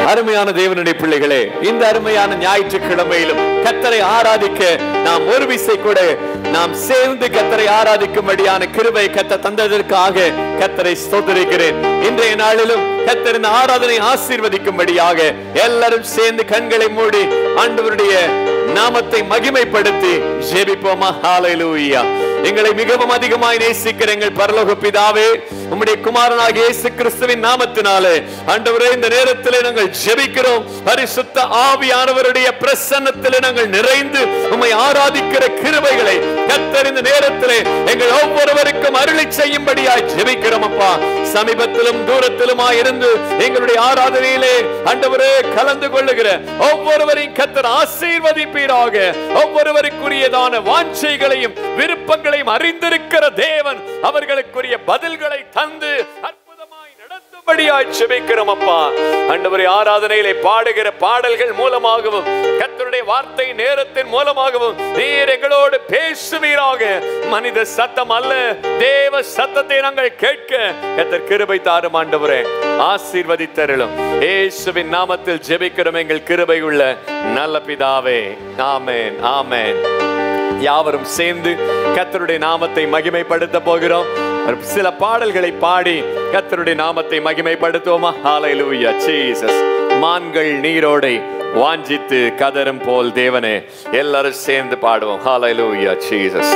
அருமையான தேவனுடைய பிள்ளைகளே இந்த அருமையான ஞாயிற்றுக்கிழமையிலும் கத்தரை ஆராதிக்க நாம் ஒரு விசை கூட நாம் சேர்ந்து கத்தரை ஆராதிக்கும்படியான கிருபை கத்த தந்ததற்காக கத்தரை ஸ்தோத்தரிக்கிறேன் இன்றைய நாளிலும் கத்தர் இந்த ஆராதனை ஆசீர்வதிக்கும்படியாக எல்லாரும் சேர்ந்து கண்களை மூடி ஆண்டவருடைய நாமத்தை மகிமைப்படுத்தி ஜெபிப்போமா ஹalleluya எங்களை மிகவும் அதிகமாய் நேசிக்கிற எங்கள் பரலோக பிதாவே உம்முடைய குமாரனாகிய இயேசு கிறிஸ்துவின் நாமத்தினாலே ஆண்டவரே இந்த நேரத்திலே நாங்கள் ஜெபிக்கிறோம் பரிசுத்த ஆவியானவருடைய பிரசன்னத்திலே நாங்கள் நிறைந்து உம்மை ஆராதிக்கிற கிருபைகளை கத்தர் இந்த நேரத்திலே எங்கள் ஒவ்வொருவருக்கும் அருளை செய்யும்படியாய் ஜெபிக்கிறோம் அப்பா சமீபத்திலும் தூரத்திலுமாய் இருந்து எங்களுடைய ஆராதனையிலே ஆண்டவரே கலந்து கொள்ளுகிற ஒவ்வொருவரையும் கத்தர் ஆசீர்வதிப்பீராக ஒவ்வொருவருக்குரியதான வாஞ்சைகளையும் விருப்பங்களையும் அறிந்திருக்கிற தேவன் அவர்களுக்குரிய பதில்களை தந்து அற்புதமாய் நடத்தும்படியாய் செபிக்கிறோம் அப்பா ஆண்டவரே ஆராதனையிலே பாடுகிற பாடல்கள் மூலமாகவும் கர்த்தருடைய வார்த்தை நேரத்தின் மூலமாகவும் நீர் எங்களோடு பேசுவீராக மனித சத்தம் அல்ல தேவ சத்தத்தை நாங்கள் கேட்க கர்த்தர் கிருபை தாரும் ஆண்டவரே ஆசீர்வதித்தருளும் இயேசுவின் நாமத்தில் ஜெபிக்கிறோம் எங்கள் கிருபை உள்ள நல்ல பிதாவே ஆமென் ஆமென் யாவரும் சேர்ந்து கர்த்தருடைய நாமத்தை மகிமைப்படுத்த போகிறோம் சில பாடல்களை பாடி கர்த்தருடைய நாமத்தை மகிமைப்படுத்துவோமா ஹalleluya ஜீசஸ் மான்கள் நீரோடை வாஞ்சித்து கதரும் போல் தேவனே எல்லாரும் சேர்ந்து பாடுவோம் ஹalleluya ஜீசஸ்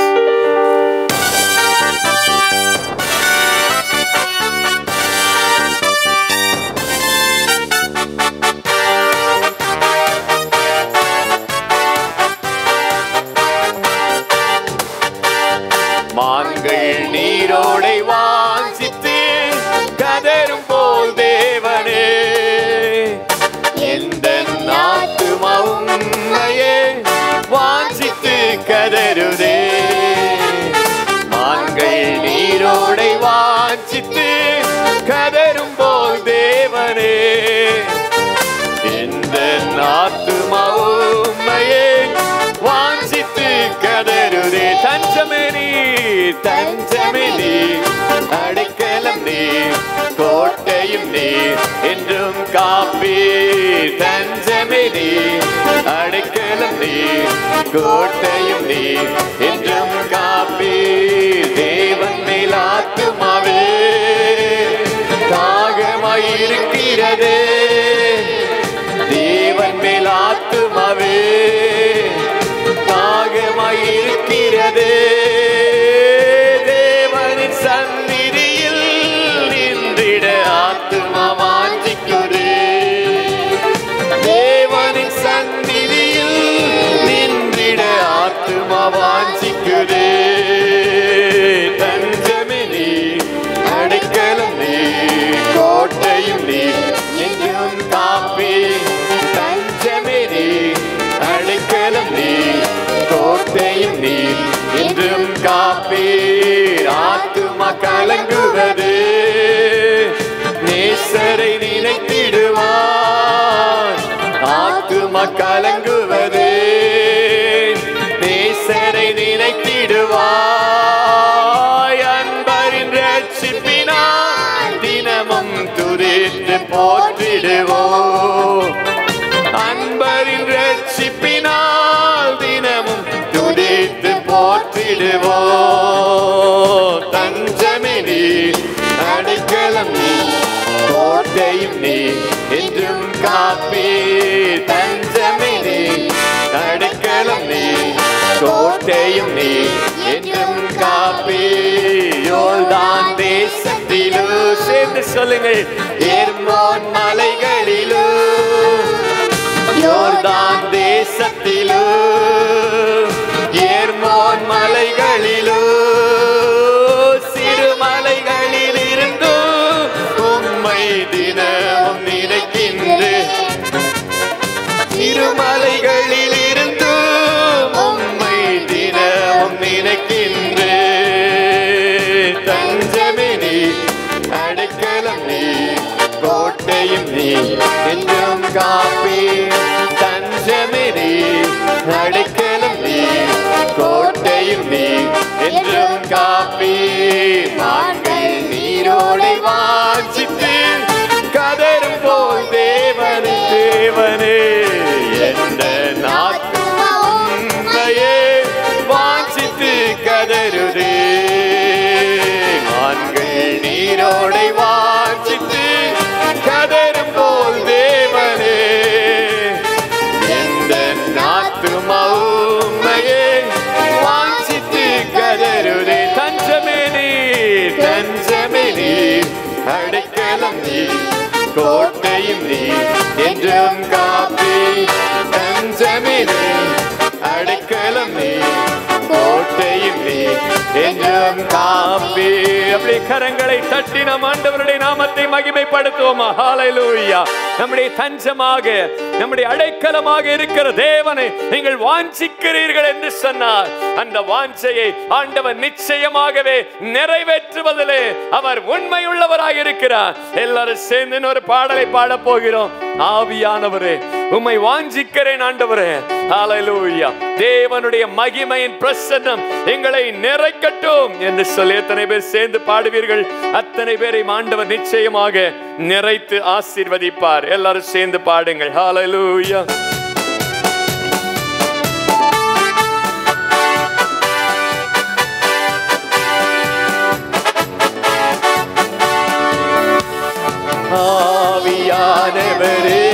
மான்கள் நீரோடை வாஞ்சித்து கதரும் போல் தேவனே எந்த நாத்துமாவும் உம்மையே வாஞ்சித்து கதருதே மான்கள் நீரோடை வாஞ்சித்து கதரும் போல் தேவனே எந்த நாத்துமாவும் உம்மையே வாஞ்சித்து கதருதே தஞ்சமே நீ தஞ்சமே நீ அடைக்கலம் நீ கோட்டையும் நீ என்றும் காப்பி தஞ்சமே நீ அடைக்கலம் நீ கோட்டையும் நீ என்றும் காப்பி தேவன் மேல் ஆத்துமாவே தாகமாயிருக்கிறதே தேவன் மேல் ஆத்துமாவே தாகமாயிருக்கிறது தேவனின் சந்நிதியில் நின்றிட ஆத்துமா வாஞ்சிக்குது தேவனின் சந்நிதியில் நின்றிட ஆத்துமா வாஞ்சிக்குது தஞ்சமே நீ அடைக்கலம் நீ கோட்டையும் நீ எங்கும் காப்பி தஞ்சமே நீ அடைக்கலம் நீ கோட்டையும் நீ என்றும் காப்பி ஆத்துமா கலங்குவது நேசரை நினைத்திடுவான் ஆத்துமா கலங்குவது நேசரை நினைத்திடுவாய் அன்பரின் ரட்சிப்பினால் தினமும் துதித்து போற்றிடுவோம் அன்பரின் ரட்சிப்பினால் தினமும் துதித்து போற்றிடுவோம் தஞ்சமே நீ அடைக்கலம் நீ கோட்டையும் நீ என்றும் காப்பி தஞ்சமே நீ அடைக்கலம் நீ கோட்டையும் நீ என்றும் காப்பி யோர்தான் தேசத்திலும் சேர்ந்து சொல்லுங்கள் ஏர்மோன் மலைகளிலும் யோர்தான் தேசத்திலும் ஏர்மோன் மலைகளிலும் சிறு மலைகளில் இருந்தும் உம்மை தினமும் நினைக்கின்றேன் திருமலைகளில் இருந்து உம்மை தினமும் நினைக்கின்றே தஞ்சமே நீ அடைக்கலம் நீ கோட்டையும் நீ என்றும் காப்பி தஞ்சமே நீ அடைக்கலம் நீ கோட்டையும் நீ என்றும் காப்பி மான்கள் நீரோடை வாஞ்சித்து கதரும் போல் தேவனுக்கு கோட்டையும் நீ என்றும் காப்பி தஞ்சமிலே அடைக்கலம் நீ கோட்டையும் நீ என்றும் காப்பி அப்படி கரங்களை தட்டி நம் ஆண்டவருடைய நாமத்தை மகிமைப்படுத்துவோமா ஹalleluya நம்முடைய தஞ்சமாக நம்முடைய அடைக்கலமாக இருக்கிற தேவனை நீங்கள் வாஞ்சிக்கிறீர்கள் என்று சொன்னார் அந்த வாஞ்சையை ஆண்டவர் நிச்சயமாகவே நிறைவேற்றுவதிலே அவர் உண்மையுள்ளவராக இருக்கிறார் எல்லாரும் சேர்ந்து இன்னொரு பாடலை பாட போகிறோம் ஆவியானவரே உம்மை வாஞ்சிக்கிறேன் ஆண்டவரே ஹalleluya தேவனுடைய மகிமையின் பிரசன்னம் எங்களை நிறைக்கட்டும் என்று சொல்லி எத்தனை பேர் சேர்ந்து பாடுவீர்கள் அத்தனை பேரை ஆண்டவர் நிச்சயமாக நிறைத்து ஆசீர்வதிப்பார் எல்லாரும் சேர்ந்து பாடுங்கள் ஹalleluya ஆவியானவரே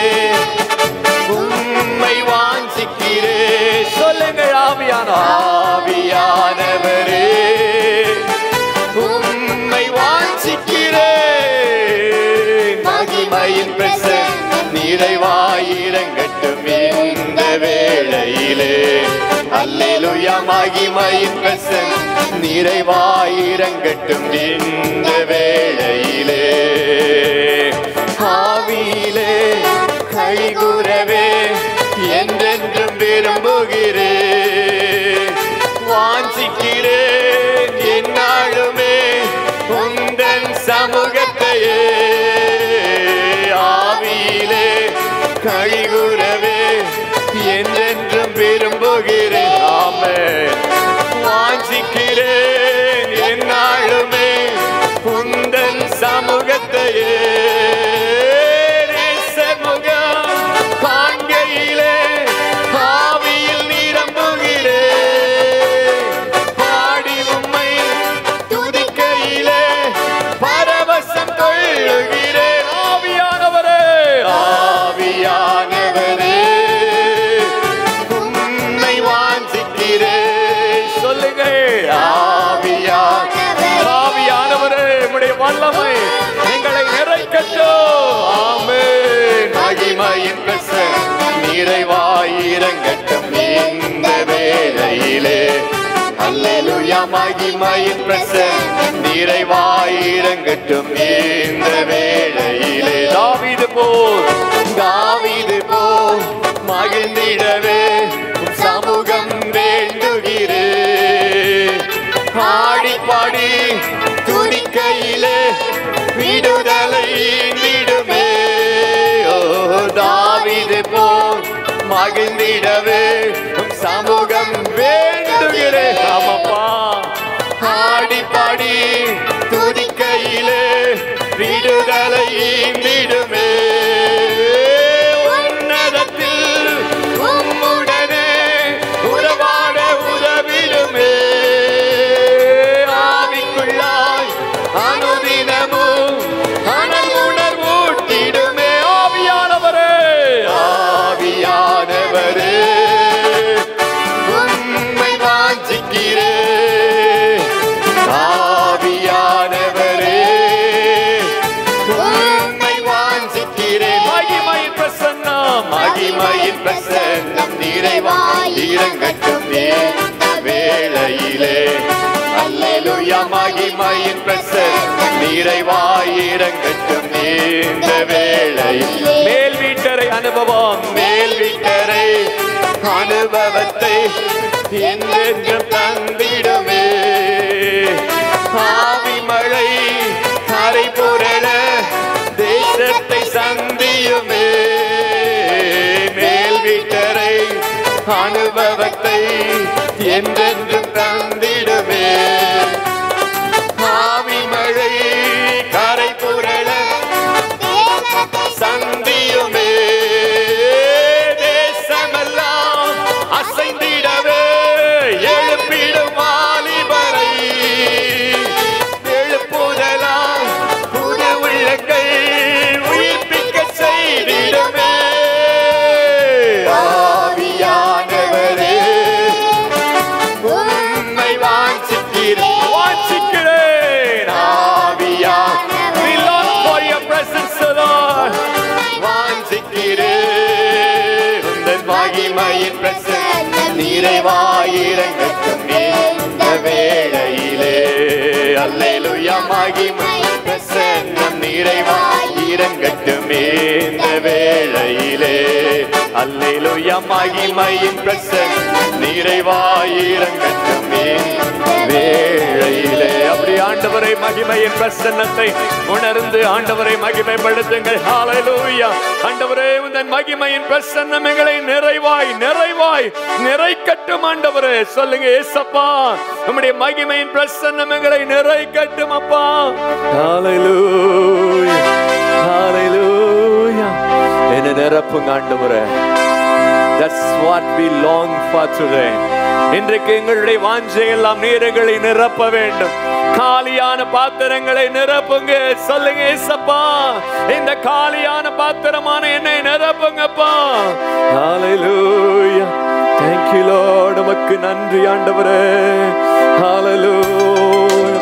உம்மை வாஞ்சிக்கிறே சொல்லுங்கள் ஆவியான ஆவியானவரே உம்மை வாஞ்சிக்கிறே மகிமையின் பிரசன் நிறைவாயிரங்கட்டும் இந்த வேளையிலே அல்லேலுயா மகிமையின் பிரசன் நிறைவாயிரங்கட்டும் இந்த வேளையிலே ஆவியிலே கைகுறவே என்றென்றும் விரும்புகிறேன் வாஞ்சிக்கிறேன் என்னாலுமே உந்தன் சமூகத்தையே ஆவியிலே கழிகுறவே என்றென்றும் விரும்புகிறேன் ஆமே வாஞ்சிக்கிறேன் என்னாலுமே உந்தன் சமூகத்தையே நேசமுகம் காண்கையிலே ஆவியில் நிரம்புகிறேன் பாடி உம்மை துதிக்கையிலே பரவசம் கொள்ளுகிறேன் ஆவியானவரே ஆவியானவரே உம்மை வாஞ்சிக்கிறேன் சொல்லுங்க ஆவியா ஆவியானவரே உம்முடைய வல்லமை எங்களை நிறைக்கட்டும் ஆமென் மகிமையின் பிரசன் நிறைவாயிரங்கட்டும் இந்த வேளையிலே அல்லேலூயா மகிமையின் பிரசன் நிறைவாயிரங்கட்டும் இந்த வேளையிலே தாவீது போல் தாவீது போல் மகிழ்ந்திடவே உம் சமூகம் வேண்டுகிறேன் பாடி பாடி துதிக்கையிலே விடுதலை விடுமே ஓ தாவிது போ மகிழ்ந்திடவே உம் சமூகம் வேண்டுகிறேன் ஆமாப்பா பாடி பாடி துதிக்கையிலே விடுதலை விடுமே உன்னதத்தில் உம்முடனே உறவாட உதவிடுமே ஆவிக்குள்ளாய் அனுதினமும் அனல் உணர்வூட்டிடுமே ஆவியானவரே ஆவியானவரே உம்மை வாஞ்சிக்கிறே ஆவியானவரே உம்மை வாஞ்சிக்கிறேன் மகிமையின் பிரசன்னம் மகிமையின் பிரசன்னம் நிறைவாய் இறங்கட்டும் இந்த வேளையிலே அல்லேலூயா மகிமையின் பிரசன்னம் நிறைவாய் இறங்கட்டும் இந்த வேளையில் மேல் வீட்டரை அனுபவம் மேல் வீட்டரை அனுபவத்தை என்றென்றும் தந்திடுமே ஆவி மழை கரை புரள தேசத்தை சந்தியுமே மேல் வீட்டரை அனுபவத்தை என்றென்றும் தந்திடுமே ஆவி மழை கரை புரள சந்தியுமே தேசமெல்லாம் அசைந்திடவே எழுப்பிடும் வாலிபரை எழுப்புதலாம் புது உள்ளங்கள் உயிர்ப்பிக்க செய்திடுமே ஆவியானவரே மகிமையின் பிரசன்னம் நிறைவாயிரங்கட்டும் இந்த வேளையிலே அல்லேலுயா மகிமையின் பிரசன்னம் நிறைவாயிரங்கட்டும் இந்த வேளையிலே அல்லேலுயா மகிமையின் பிரசன்னம் நிறைவாயிரங்கட்டும் இந்த வேளையிலே அப்படி ஆண்டவரை மகிமையின் பிரசன்னத்தை உணர்ந்து ஆண்டவரை மகிமைப்படுத்துங்கள் ஹalleluya ஆண்டவரே உந்தன் மகிமையின் பிரசன்னம் எங்களை நிறைவாய் நிறைவாய் நிறைக்கட்டும் ஆண்டவரே சொல்லுங்க ஏசப்பா நம்முடைய மகிமையின் பிரசன்னம் எங்களை நிறைக்கட்டும் அப்பா ஹalleluya ஹalleluya என்ன நிரப்புங்க ஆண்டவரே That's what we long for today. இன்றைக்கு எங்களுடைய வாஞ்சை எல்லாம் நீரங்களை நிரப்ப வேண்டும் காலியான பாத்திரங்களை நிரப்புங்க சொல்லுங்க ஏசப்பா இந்த காலியான பாத்திரமான என்னை நிரப்புங்கப்பா ஹalleluya thank you lord உமக்கு நன்றி ஆண்டவரே ஹalleluya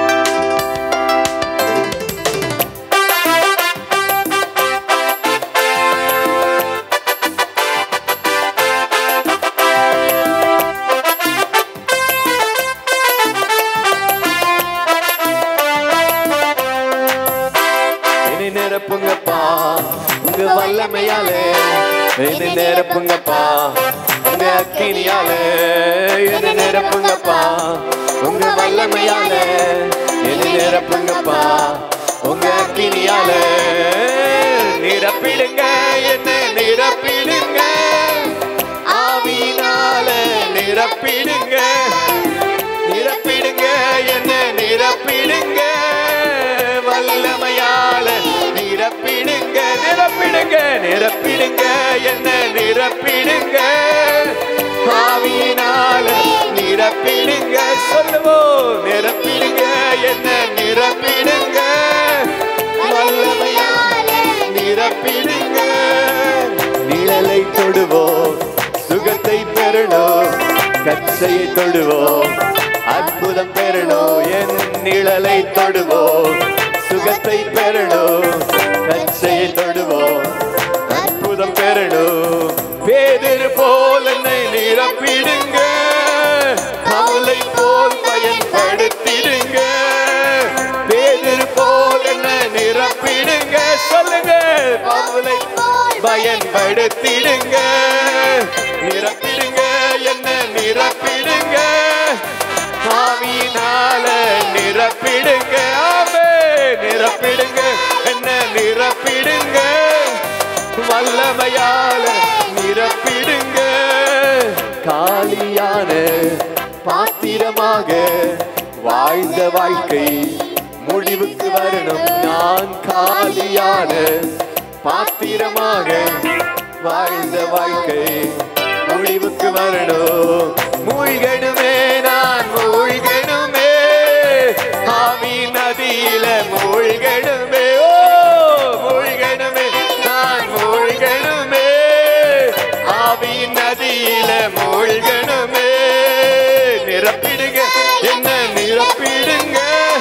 என்னை நிரப்புங்கப்பா உங்க வல்லமையாலே என்னை நிரப்புங்கப்பா உங்க அக்கினியாலே என்னை நிரப்புங்கப்பா உங்க வல்லமையாலே என்னை நிரப்புங்கப்பா உங்க அக்கினியாலே நிரப்பிடுங்க என்னை நிரப்பிடுங்க ஆவியினால நிரப்பிடுங்க நிரப்பிடுங்க என்ன நிரப்பிடுங்க வல்லமையால நிரப்பிடுங்க நிரப்பிடுங்க நிரப்பிடுங்க என்ன நிரப்பிடுங்க ஆவியினால நிரப்பிடுங்க சொல்லுவோம் நிரப்பிடுங்க என்ன நிரப்பிடுங்க வல்லமையால நிரப்பிடுங்க நிழலை தொடுவோம் சுகத்தை பெறணும் கச்சையை தொடுவோம் அற்புதம் பெறணும் என் நிழலை தொடுவோம் சுகத்தை பெறணும் கச்சையை தொடுவோம் அற்புதம் பெறணும் பேதிரு போல் என்னை நிரப்பிடுங்க அவளை போல் பயன்படுத்திடுங்க பேதிரு போல் என்ன நிரப்பிடுங்க சொல்லுங்க அவளை பயன்படுத்திடுங்க நிரப்பிடுங்க என்ன நிரப்பிடுங்க ஆவியினால நிரப்பிடுங்க ஆமே நிரப்பிடுங்க என்ன நிரப்பிடுங்க வல்லமையால நிரப்பிடுங்க காலியான பாத்திரமாக வாழ்ந்த வாழ்க்கை முடிவுக்கு வரணும் நான் காலியான பாத்திரமாக வாழ்ந்த வாழ்க்கை முடிவுக்கு வரணும் மூழ்கணுமே நான் மூழ்கணுமே ஆவி நதியில மூழ்கணுமே ஓ மூழ்கணுமே நான் மூழ்கணுமே ஆவி நதியில மூழ்கணுமே நிரப்பிடுங்க என்ன நிரப்பிடுங்க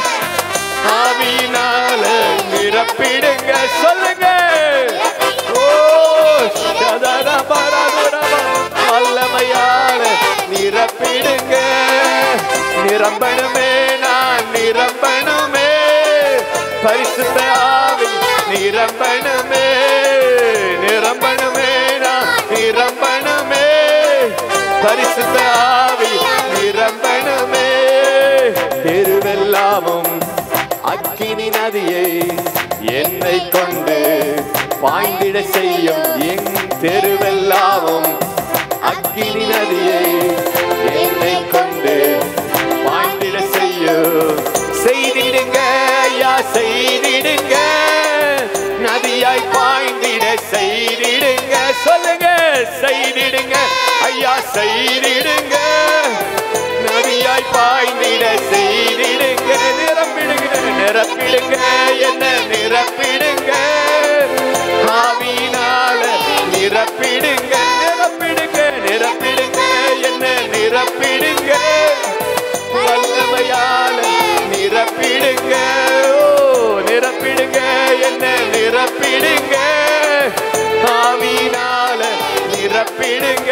ஆவியினால நிரப்பிடுங்க சொல்லுங்க ஓ சதர பரதுரவ வல்லமையால நிரப்பிடுங்க நிரம்பணுமே நான் நிரம்பணுமே பரிசுத்த ஆவி நிரம்பணுமே நிரம்பணுமே நான் நிரம்பணுமே பரிசுத்த ஆவி நிரம்பணுமே தெருவெல்லாமும் அக்கினி நதியை என்னை கொண்டு பாய்ந்திட செய்யும் எங் தெருவெல்லாமும் அக்கினி நதியை என்னை கொண்டு பாய்ந்திட செய்யும் செய்திடுங்க ஐயா செய்திடுங்க நதியாய் பாய்ந்திட செய்திடுங்க சொல்லுங்க செய்திடுங்க ஐயா செய்திடுங்க நதியாய் பாய்ந்திட செய்திடுங்க நிரப்பிடுங்க நிரப்பிடுங்க என்ன நிரப்பிடுங்க ஆவியினால நிரப்பிடுங்க நிரப்பிடுங்க நிரப்பிடுங்க என்ன நிரப்பிடுங்க வல்லமையால நிரப்பிடுங்க ஓ நிரப்பிடுங்க என்ன நிரப்பிடுங்க ஆவியினால நிரப்பிடுங்க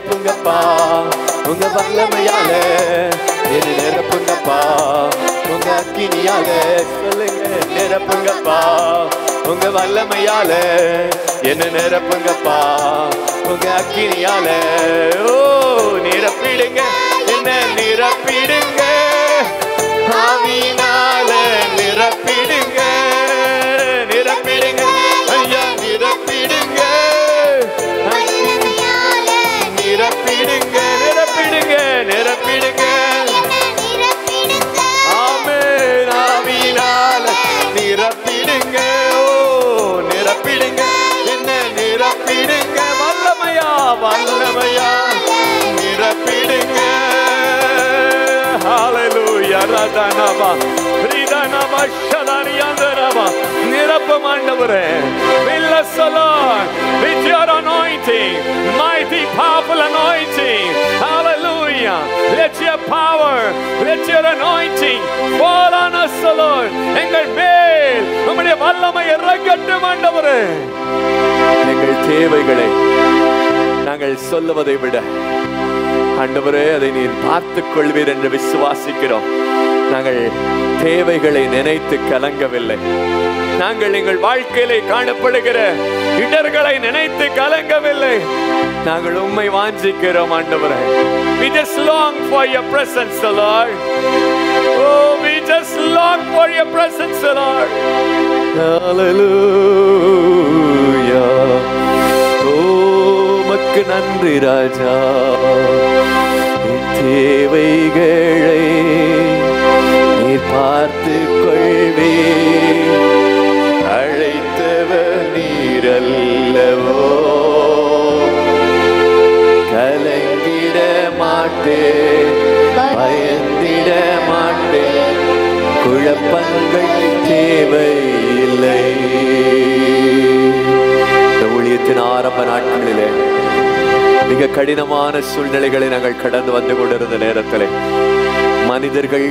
நிரப்புங்கப்பா உங்க வல்லமையால என்னை நிரப்புங்கப்பா உங்க அக்கினியால சொல்லுங்க நிரப்புங்கப்பா உங்க வல்லமையால என்ன நிரப்புங்கப்பா உங்க அக்கினியால ஓ நிரப்பிடுங்க என்ன நிரப்பிடுங்க ஆவியினால நிரப்பிடுங்க நிரப்பிடுங்க ஐயா நிரப்பிடுங்க நிரப்பிடுங்க நிரப்பிடுங்க நிரப்பிடுங்க ஆமென் ஆவியினால நிரப்பிடுங்க ஓ நிரப்பிடுங்க என்ன நிரப்பிடுங்க வல்லமையா வல்லமையா நிரப்பிடுங்க ஹalleluya ரதனபா ரிதனபா ஷதனியந்தரபா நிரப்பம் ஆண்டவரே fill us Lord with your anointing mighty powerful anointing hallelujah let your power let your anointing fall on us Lord எங்கள் மேல் உம்முடைய வல்லமை இறங்கட்டும் ஆண்டவரே எங்கள் தேவைகளை நாங்கள் சொல்லுவதை விட ஆண்டவரே அதை நீர் பார்த்துக் கொள்வீர் என்று விசுவாசிக்கிறோம் நாங்கள் தேவைகளை நினைத்து கலங்கவில்லை நாங்கள் எங்கள் வாழ்க்கையிலே காணப்படுகிற இடர்களை நினைத்து கலங்கவில்லை நாங்கள் உம்மை வாஞ்சிக்கிறோம் ஆண்டவரே we just long for your presence lord oh we just long for your presence lord hallelujah உமக்கு நன்றி ராஜா என் தேவைகளை நீர் பார்த்து கொள்வே அழைத்தவர் நீரல்லவோ கலங்கிட மாட்டேன் பயந்திட மாட்டேன் குழப்பங்கள் தேவையில்லை இந்த ஊழியத்தின் ஆரம்ப நாட்களிலே மிக கடினமான சூழ்நிலைகளை நாங்கள் கடந்து வந்து கொண்டிருந்த நேரத்திலே மனிதர்கள்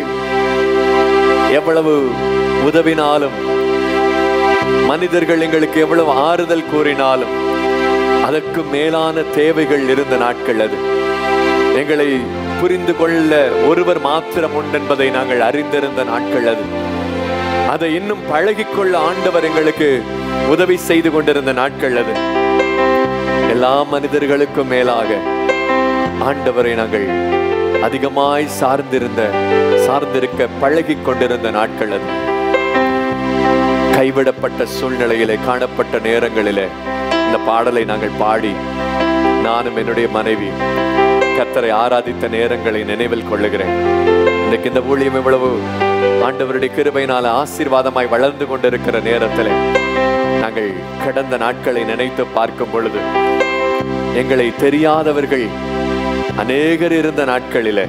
எவ்வளவு உதவினாலும் மனிதர்கள் எங்களுக்கு எவ்வளவு ஆறுதல் கூறினாலும் அதற்கு மேலான தேவைகள் இருந்த நாட்கள் அது எங்களை புரிந்து கொள்ள ஒருவர் மாத்திரம் உண்டென்பதை நாங்கள் அறிந்திருந்த நாட்கள் அது அதை இன்னும் பழகிக்கொள்ள ஆண்டவர் எங்களுக்கு உதவி செய்து கொண்டிருந்த நாட்கள் அது எல்லா மனிதர்களுக்கும் மேலாக ஆண்டவரை நாங்கள் அதிகமாய் சார்ந்திருந்த சார்ந்திருக்க பழகிக் கொண்டிருந்த நாட்கள் அது கைவிடப்பட்ட சூழ்நிலையிலே காணப்பட்ட நேரங்களிலே இந்த பாடலை நாங்கள் பாடி நானும் என்னுடைய மனைவி கத்தரை ஆராதித்த நேரங்களை நினைவில் கொள்ளுகிறேன் இன்னைக்கு இந்த ஊழியம் இவ்வளவு ஆண்டவருடைய கிருபையினால ஆசீர்வாதமாய் வளர்ந்து கொண்டிருக்கிற நேரத்தில் நாங்கள் கடந்த நாட்களை நினைத்து பார்க்கும் பொழுது எங்களை தெரியாதவர்கள் அநேகர் இருந்த நாட்களிலே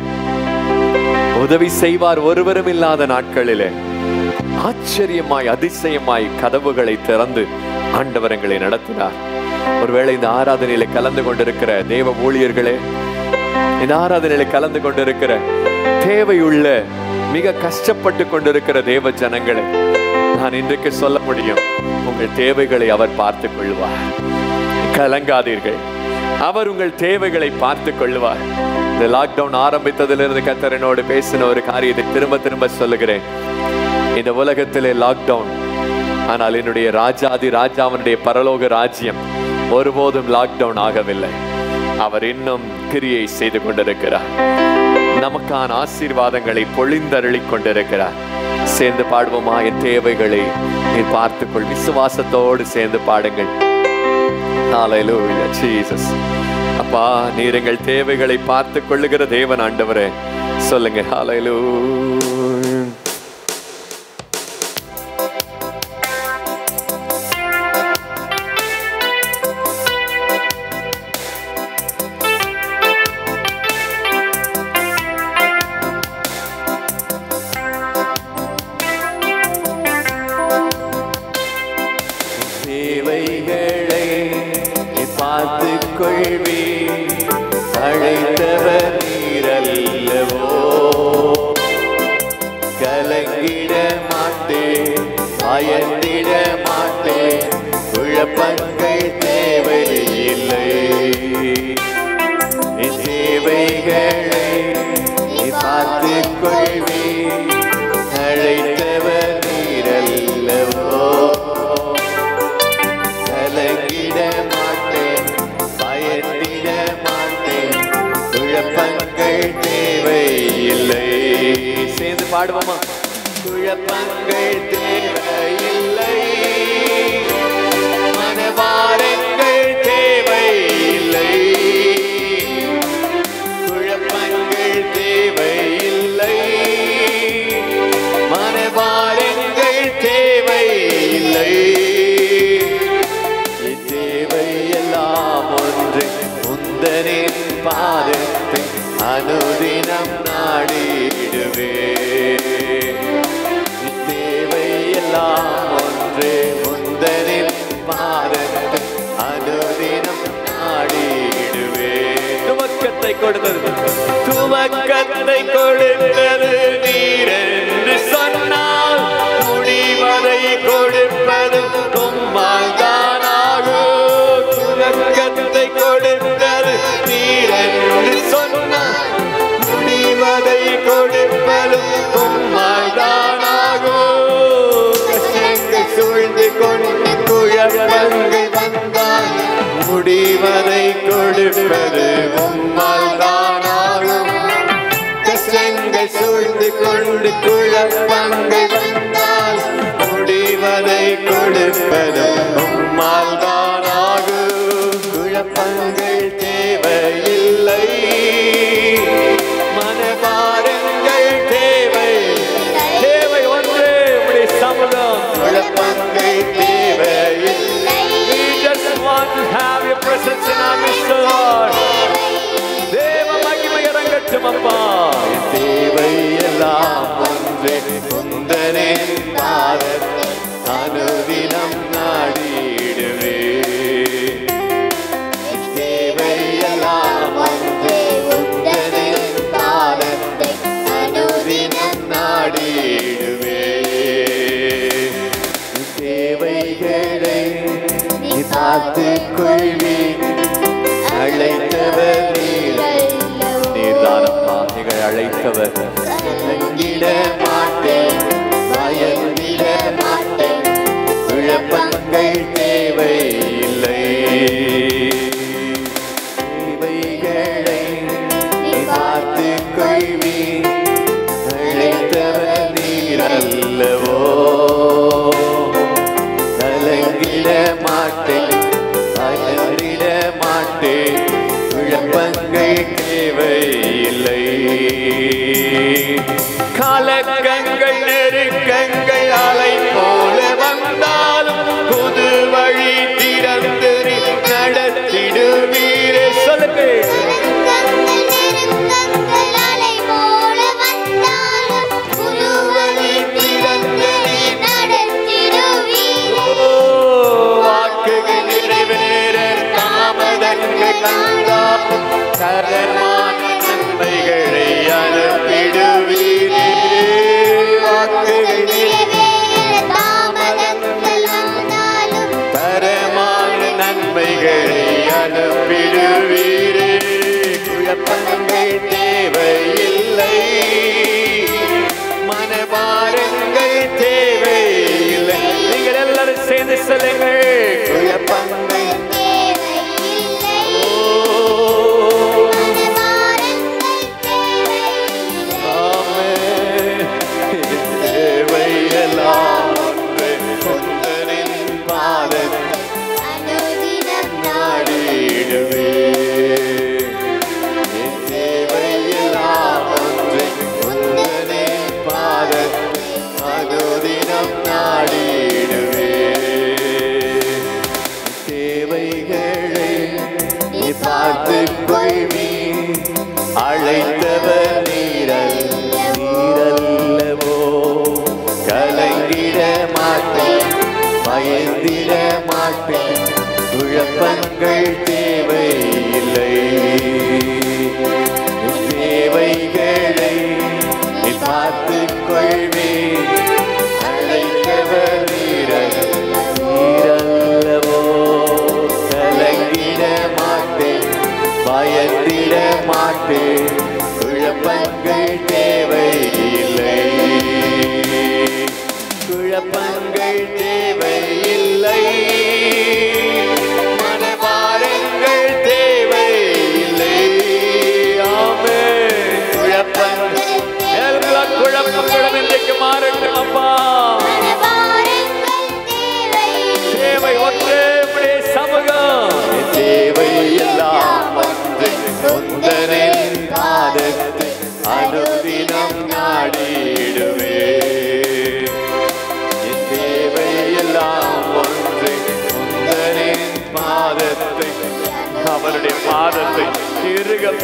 உதவி செய்வார் ஒருவரும் இல்லாத நாட்களிலே ஆச்சரியமாய் அதிசயமாய் கதவுகளை திறந்து ஆண்டவர் எங்களை நடத்தினார் ஒருவேளை இந்த ஆராதனையில கலந்து கொண்டிருக்கிற தேவ ஊழியர்களே இந்த ஆராதனையில கலந்து கொண்டிருக்கிற தேவையுள்ள மிக கஷ்டப்பட்டு கொண்டிருக்கிற தேவ ஜனங்களே நான் இன்றைக்கு சொல்ல முடியும் உங்கள் தேவைகளை அவர் பார்த்துக் கொள்வார் கலங்காதீர்கள் அவர் உங்கள் தேவைகளை பார்த்துக் கொள்வார் இந்த லாக்டவுன் ஆரம்பித்ததிலிருந்து கத்தரனோடு பேசின ஒரு காரியத்தை திரும்ப திரும்ப சொல்லுகிறேன் இந்த உலகத்திலே லாக்டவுன் ஆனால் என்னுடைய ராஜாதி ராஜாவனுடைய பரலோக ராஜ்யம் ஒருபோதும் லாக்டவுன் ஆகவில்லை அவர் இன்னும் கிரியை செய்து கொண்டிருக்கிறார் நமக்கான ஆசீர்வாதங்களை பொழிந்தருளிக் கொண்டிருக்கிறார் சேர்ந்து பாடுவோமா என் தேவைகளை நீர் பார்த்துக்கொள் விசுவாசத்தோடு சேர்ந்து பாடுங்கள் Hallelujah, Jesus. அப்பா நீர் எங்கள் தேவைகளை பார்த்து கொள்ளுகிற தேவன் ஆண்டவரே சொல்லுங்க Hallelujah. தேவைகளை பார்த்து கொள்வி அழைத்தவர் நீரல்லவோ கலங்கிட மாட்டேன் பயந்திட மாட்டேன் குழப்பங்கள் தேவையில்லை பார்த்துக் கொள்வீர் அழைத்தவர் நீரல்லவோ கலங்கிட மாட்டேன் பயந்திட மாட்டேன் குழப்பங்கள் தேவையில்லை சேர்ந்து பாடுவோமா குழப்பங்கள் தேவையில்லை மனவாரங்கள் தேவையில்லை குழப்பங்கள் தேவையில்லை மனவாரங்கள் தேவையில்லை என் தேவையெல்லாம் ஒன்று முந்தனின் பாதத்தை அனுதினம் நாடிடுவே என் தேவையெல்லாம் ஒன்று முந்தனின் பாதத்தை அனுதினம் நாடிடுவே துவக்கத்தை கொடுத்தது துவக்கத்தை கொடுத்தது நீர் என்று சொன்னால் முடிவதை கொடுப்பது உம்மால் தானாகும் துவக்கத்தை கொடுத்தது நீர் என்று சொன்னால் முடிவதை கொடுப்பது உம்மால் தானாகும் கஷ்டங்கள் சூழ்ந்து கொண்டு குழப்பங்கள் வந்தால் முடிவதை கொடுப்பது உம்மால் தானாகும் கஷ்டங்கள் சூழ்ந்து கொண்டு குழப்பங்கள் வந்தால் முடிவதை கொடுப்பது உம்மால் தானாகும் குழப்பங்கள் தேவையில்லை மனபாரங்கள் தேவை தேவை ஒன்று உடைய சமூகம் குழப்பங்கள் தேவையில்லை We just want to have your presence in our midst, Lord. தேவ மகிமை இறங்கட்டும் அப்பா என் தேவை எல்லாம் ஒன்றே சுந்தரே பாதர் அனுதினம் நாடிடுவே என் தேவை எல்லாம் ஒன்றே சுந்தரே பாதத்தை அனுதினம் நாடிடுவே என் தேவைகளை நீ பார்த்துக் கொள்வீர் அழைத்தவர் நீர் நீர்தானப்பா நீங்கள் அழைத்தவர் கலங்கிட மாட்டேன் பயந்திட மாட்டேன் குழப்பங்கள் தேவையில்லை தேவைகளை நீ பார்த்துக் கொள்வீர் அழைத்தவர் நீர் அல்லவோ கலங்கிட மாட்டேன் பயந்திட மாட்டேன் குழப்பங்கள் தேவையில்லை கலக்கங்கள் நெருக்கங்கள் அலை போல வந்தாலும் புது வழி திறந்து நீ நடத்திடுவீரே சொல்லுங்க ஓ, வாக்குகள் நிறைவேற தாமதங்கள் வந்தாலும் தரமான நன்மைகளை அனுப்பிடுவீரே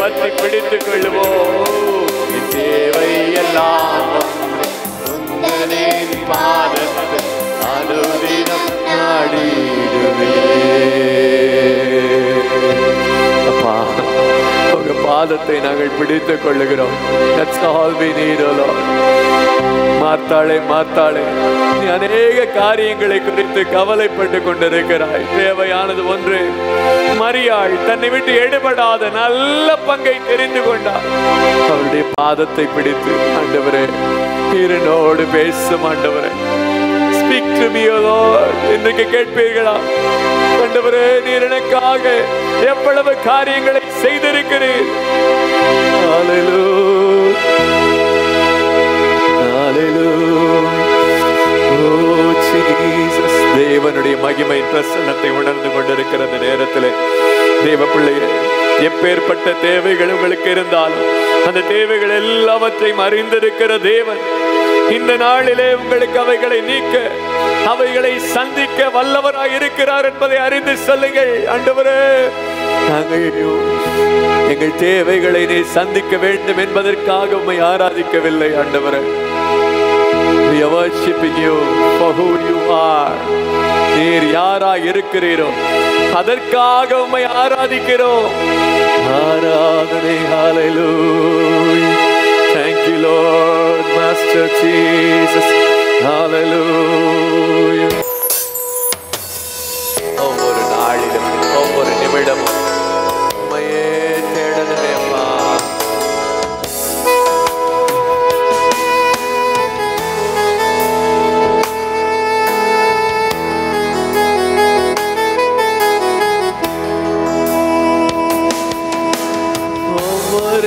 பற்றி பிடித்துக் கொள்வோம் என் தேவை எல்லாம் உந்தனே பாதத்தில் அனுதினம் நாடிடுவே அப்பா உங்க பாதத்தை நாங்கள் பிடித்துக் கொள்ளுகிறோம் That's all we need, O Lord. மாத்தாளே மாத்தாளே நீ அநேக காரியங்களை குறித்து கவலைப்பட்டு கொண்டிருக்கிறாய் தேவையானது ஒன்று மரியாள் தன்னை விட்டு எடுபடாத நல்ல பங்கை தெரிந்து கொண்டார் அவருடைய பாதத்தை பிடித்து ஆண்டவரே இருநோடு பேசும் ஆண்டவரே Speak to me, O Lord. இன்றைக்கு கேட்பீர்களா ஆண்டவரே நீர் எனக்காக எவ்வளவு காரியங்களை செய்திருக்கிறீர் Hallelujah. Oh, Jesus. தேவனுடைய மகிமை பிரசன்னத்தை உணர்ந்து கொண்டிருக்கிற அந்த நேரத்தில் தேவ பிள்ளையே எப்பேற்பட்ட தேவைகள் உங்களுக்கு இருந்தாலும் அந்த தேவைகள் எல்லாவற்றையும் அறிந்திருக்கிற தேவன் இந்த நாளிலே உங்களுக்கு அவைகளை நீக்க அவைகளை சந்திக்க வல்லவராய் இருக்கிறார் என்பதை அறிந்து சொல்லுங்கள் ஆண்டவரே நாங்கள் எங்கள் தேவைகளை நீ சந்திக்க வேண்டும் என்பதற்காக உம்மை ஆராதிக்கவில்லை ஆண்டவரே We are worshiping you for who you are. நீர் யாரா இருக்கிறீரோ அதற்காக உம்மை ஆராதிக்கிறோம் ஆராதனை hallelujah thank you lord master jesus hallelujah ஒவ்வொரு நாளிலும் ஒவ்வொரு நிமிடமும் உம்மையே தேடணுமே அம்மா ஒவ்வொரு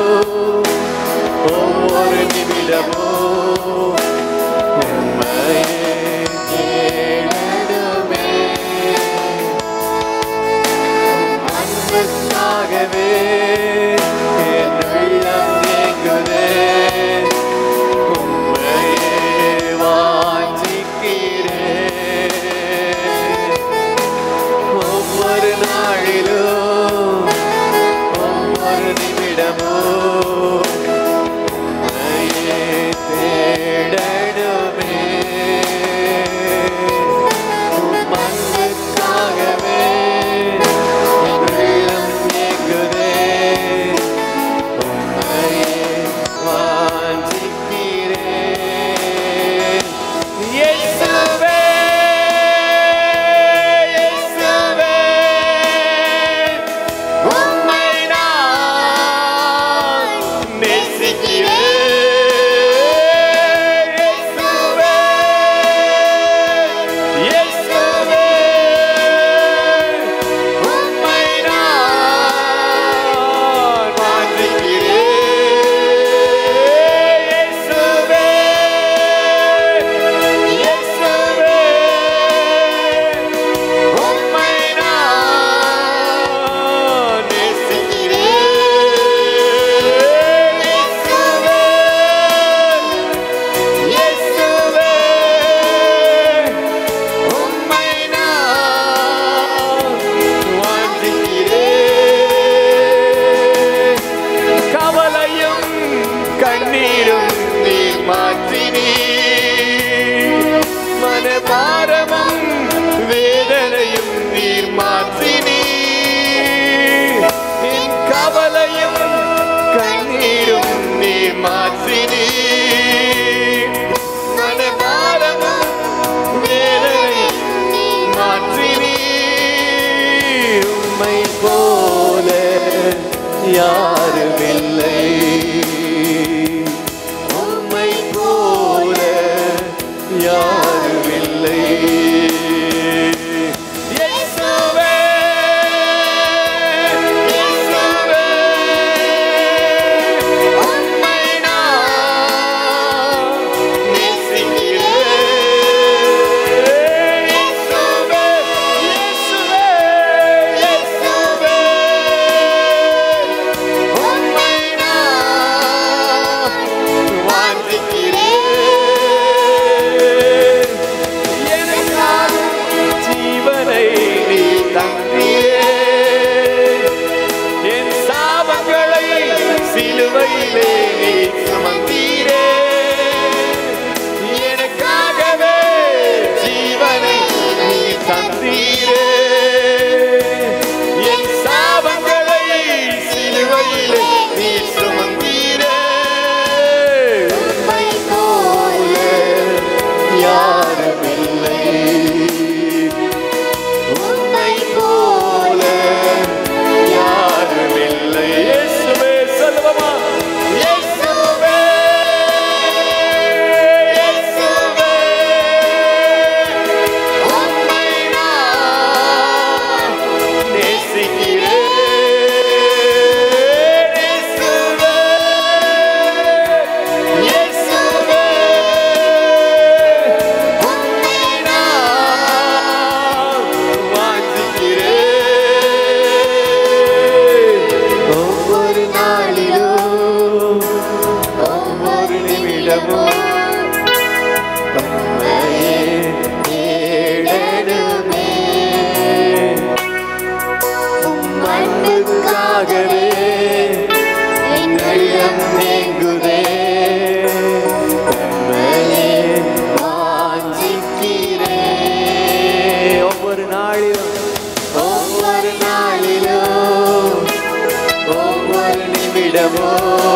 நாளிலும் ஒவ்வொரு நிமிடமும் உம்மையே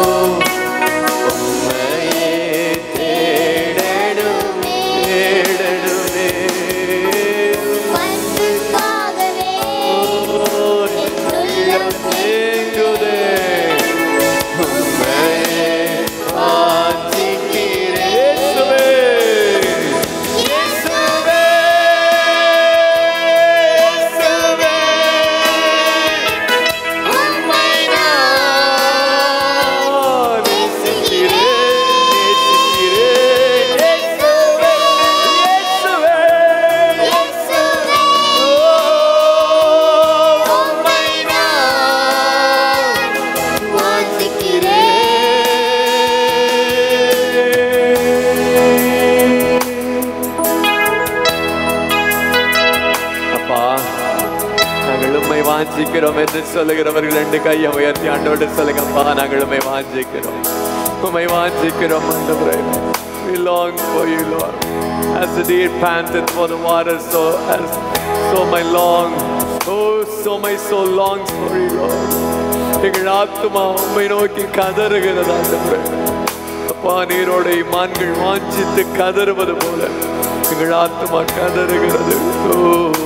உம்மையே தேடணுமே தேடணுமே அன்புக்காகவே என் உள்ளம் தேங்குதே உம்மையே வாஞ்சிக்கிறேன் இயேசுவே இயேசுவே இயேசுவே உம்மை நான் நேசிக்கிறேன் நேசிக்கிறேன் இயேசுவே இயேசுவே இயேசுவே உம்மை நான் அப்பா நாங்கள் உண்மை வாஞ்சிக்கிறோம் என்று சொல்லுகிறவர்கள் ரெண்டு கையை உயர்த்தி ஆண்டோடு சொல்லுங்கப்பா நாங்கள் உண்மை வாஞ்சிக்கிறோம் உண்மை வாஞ்சிக்கிறோம் ஆண்டவரே We long for you, Lord. As the deer panteth for the water, so as so my long, oh, so my soul longs for you, Lord. எங்கள் ஆத்துமா உண்மை நோக்கி கதறுகிறது ஆண்டவரே அப்பா நீரோட மான்கள் வாஞ்சித்து கதறுவது போல எங்கள் ஆத்மா கதறுகிறது ஓ,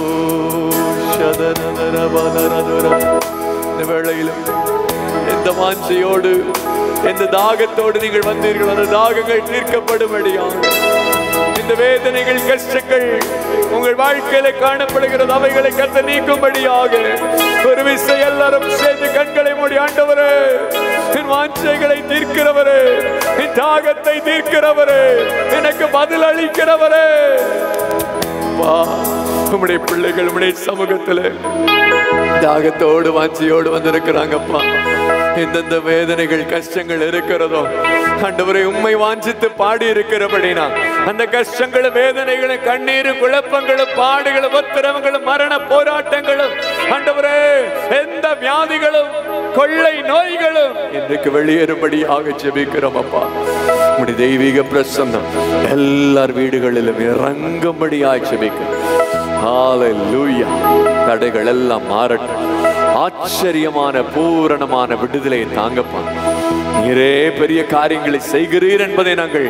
சதனதரபதரதுர. இந்த வேளையிலும் எந்த வாஞ்சையோடு எந்த தாகத்தோடு நீங்கள் வந்தீர்கள் அந்த தாகங்கள் தீர்க்கப்படும்படியாக இந்த வேதனைகள் கஷ்டங்கள் உங்கள் வாழ்க்கையில காணப்படுகிறது அவைகளை கத்த நீக்கும்படியாக ஒரு விசை எல்லாரும் சேர்ந்து கண்களை மூடி ஆண்டவரே என் வாஞ்சைகளை தீர்க்கிறவரே என் தாகத்தை தீர்க்கிறவரே எனக்கு பதில் அளிக்கிறவரே வா உம்முடைய பிள்ளைகள் உம்முடைய சமூகத்துல தாகத்தோடு வாஞ்சியோடு வந்திருக்கிறாங்கப்பா எந்தெந்த வேதனைகள் கஷ்டங்கள் இருக்கிறதோ ஆண்டவரை உண்மை வாஞ்சித்து பாடி இருக்கிறபடினா அந்த கஷ்டங்களும் வேதனைகளும் கண்ணீரும் குழப்பங்களும் பாடுகளும் உத்தரவுகளும் மரண போராட்டங்களும் ஆண்டவரே எந்த வியாதிகளும் கொள்ளை நோய்களும் இன்றைக்கு வெளியேறும்படியாக ஜெபிக்கிறோம் அப்பா உம்முடைய தெய்வீக பிரசன்னம் எல்லார் வீடுகளிலும் இறங்கும்படியாக ஜெபிக்கிறோம் ஹalleluya தடைகள் எல்லாம் மாறட்டும் ஆச்சரியமான பூரணமான விடுதலையை தாங்கப்பா நீரே பெரிய காரியங்களை செய்கிறீர் என்பதை நாங்கள்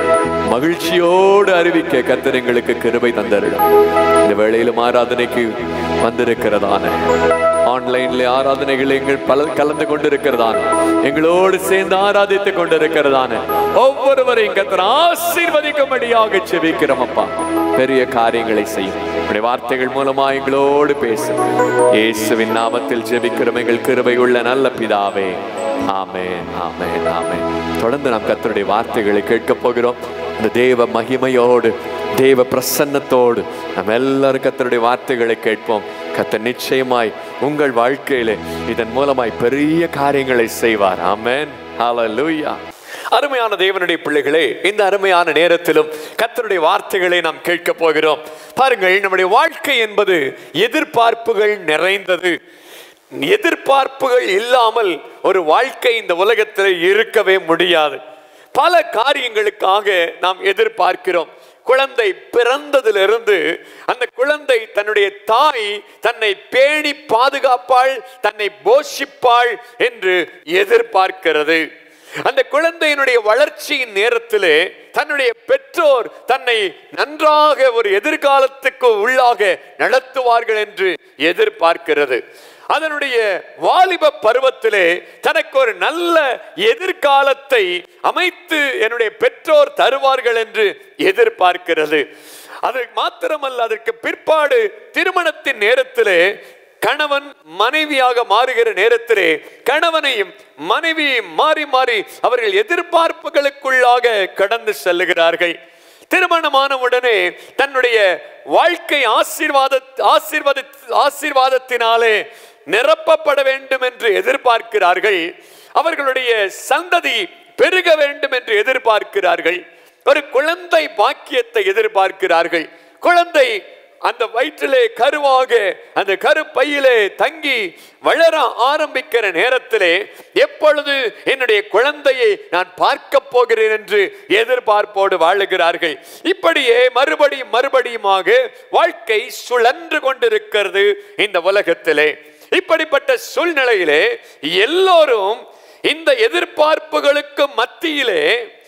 மகிழ்ச்சியோடு அறிவிக்க கர்த்தர் எங்களுக்கு கிருபை தந்தரிடம் இந்த வேளையிலும் ஆராதனைக்கு வந்திருக்கிறதான ஆன்லைன்ல ஆராதனைகள் எங்கள் பல கலந்து கொண்டிருக்கிறதான எங்களோடு சேர்ந்து ஆராதித்துக் கொண்டிருக்கிறதான ஒவ்வொருவரையும் கர்த்தர் ஆசீர்வதிக்கும்படியாக செபிக்கிறோம் அப்பா பெரிய காரியங்களை செய்யும் உடைய வார்த்தைகள் மூலமா எங்களோடு பேசும் இயேசுவின் நாமத்தில் ஜெபிக்கிறோம் எங்கள் கிருபை உள்ள நல்ல பிதாவே ஆமென் ஆமென் ஆமென் தொடர்ந்து நாம் கர்த்தருடைய வார்த்தைகளை கேட்க போகிறோம் இந்த தேவ மகிமையோடு தேவ பிரசன்னத்தோடு நாம் எல்லாரும் கர்த்தருடைய வார்த்தைகளை கேட்போம் கர்த்தர் நிச்சயமாய் உங்கள் வாழ்க்கையிலே இதன் மூலமாய் பெரிய காரியங்களை செய்வார் ஆமென் ஹalleluya அருமையான தேவனுடைய பிள்ளைகளே இந்த அருமையான நேரத்திலும் கர்த்தருடைய வார்த்தைகளை நாம் கேட்க போகிறோம் பாருங்கள் நம்முடைய வாழ்க்கை என்பது எதிர்பார்ப்புகள் நிறைந்தது எதிர்பார்ப்புகள் இல்லாமல் ஒரு வாழ்க்கை இந்த உலகத்தில் இருக்கவே முடியாது பல காரியங்களுக்காக நாம் எதிர்பார்க்கிறோம் குழந்தை பிறந்ததிலிருந்து அந்த குழந்தை தன்னுடைய தாய் தன்னை பேணி பாதுகாப்பாள் தன்னை போஷிப்பாள் என்று எதிர்பார்க்கிறது அந்த குழந்தையினுடைய வளர்ச்சியின் நேரத்திலே தன்னுடைய பெற்றோர் தன்னை நன்றாக ஒரு எதிர்காலத்துக்கு உள்ளாக நடத்துவார்கள் என்று எதிர்பார்க்கிறது அதனுடைய வாலிப பருவத்திலே தனக்கு ஒரு நல்ல எதிர்காலத்தை அமைத்து என்னுடைய பெற்றோர் தருவார்கள் என்று எதிர்பார்க்கிறது அது மாத்திரமல்ல அதற்கு பிற்பாடு திருமணத்தின் நேரத்திலே கணவன் மனைவியாக மாறுகிற நேரத்திலே கணவனையும் மனைவியையும் மாறி மாறி அவர்கள் எதிர்பார்ப்புகளுக்குள்ளாக கடந்து செல்லுகிறார்கள் திருமணமான உடனே தன்னுடைய வாழ்க்கை ஆசீர்வாத ஆசீர்வாத ஆசீர்வாதத்தினாலே நிரப்பப்பட வேண்டும் என்று எதிர்பார்க்கிறார்கள் அவர்களுடைய சந்ததி பெருக வேண்டும் என்று எதிர்பார்க்கிறார்கள் ஒரு குழந்தை பாக்கியத்தை எதிர்பார்க்கிறார்கள் குழந்தை அந்த வயிற்றிலே கருவாக அந்த கருப்பையிலே தங்கி வளர ஆரம்பிக்கிற நேரத்திலே எப்பொழுது என்னுடைய குழந்தையை நான் பார்க்க போகிறேன் என்று எதிர்பார்ப்போடு வாழுகிறார்கள் இப்படியே மறுபடியும் மறுபடியுமாக வாழ்க்கை சுழன்று கொண்டிருக்கிறது இந்த உலகத்திலே இப்படிப்பட்ட சூழ்நிலையிலே எல்லோரும் இந்த எதிர்பார்ப்புகளுக்கு மத்தியிலே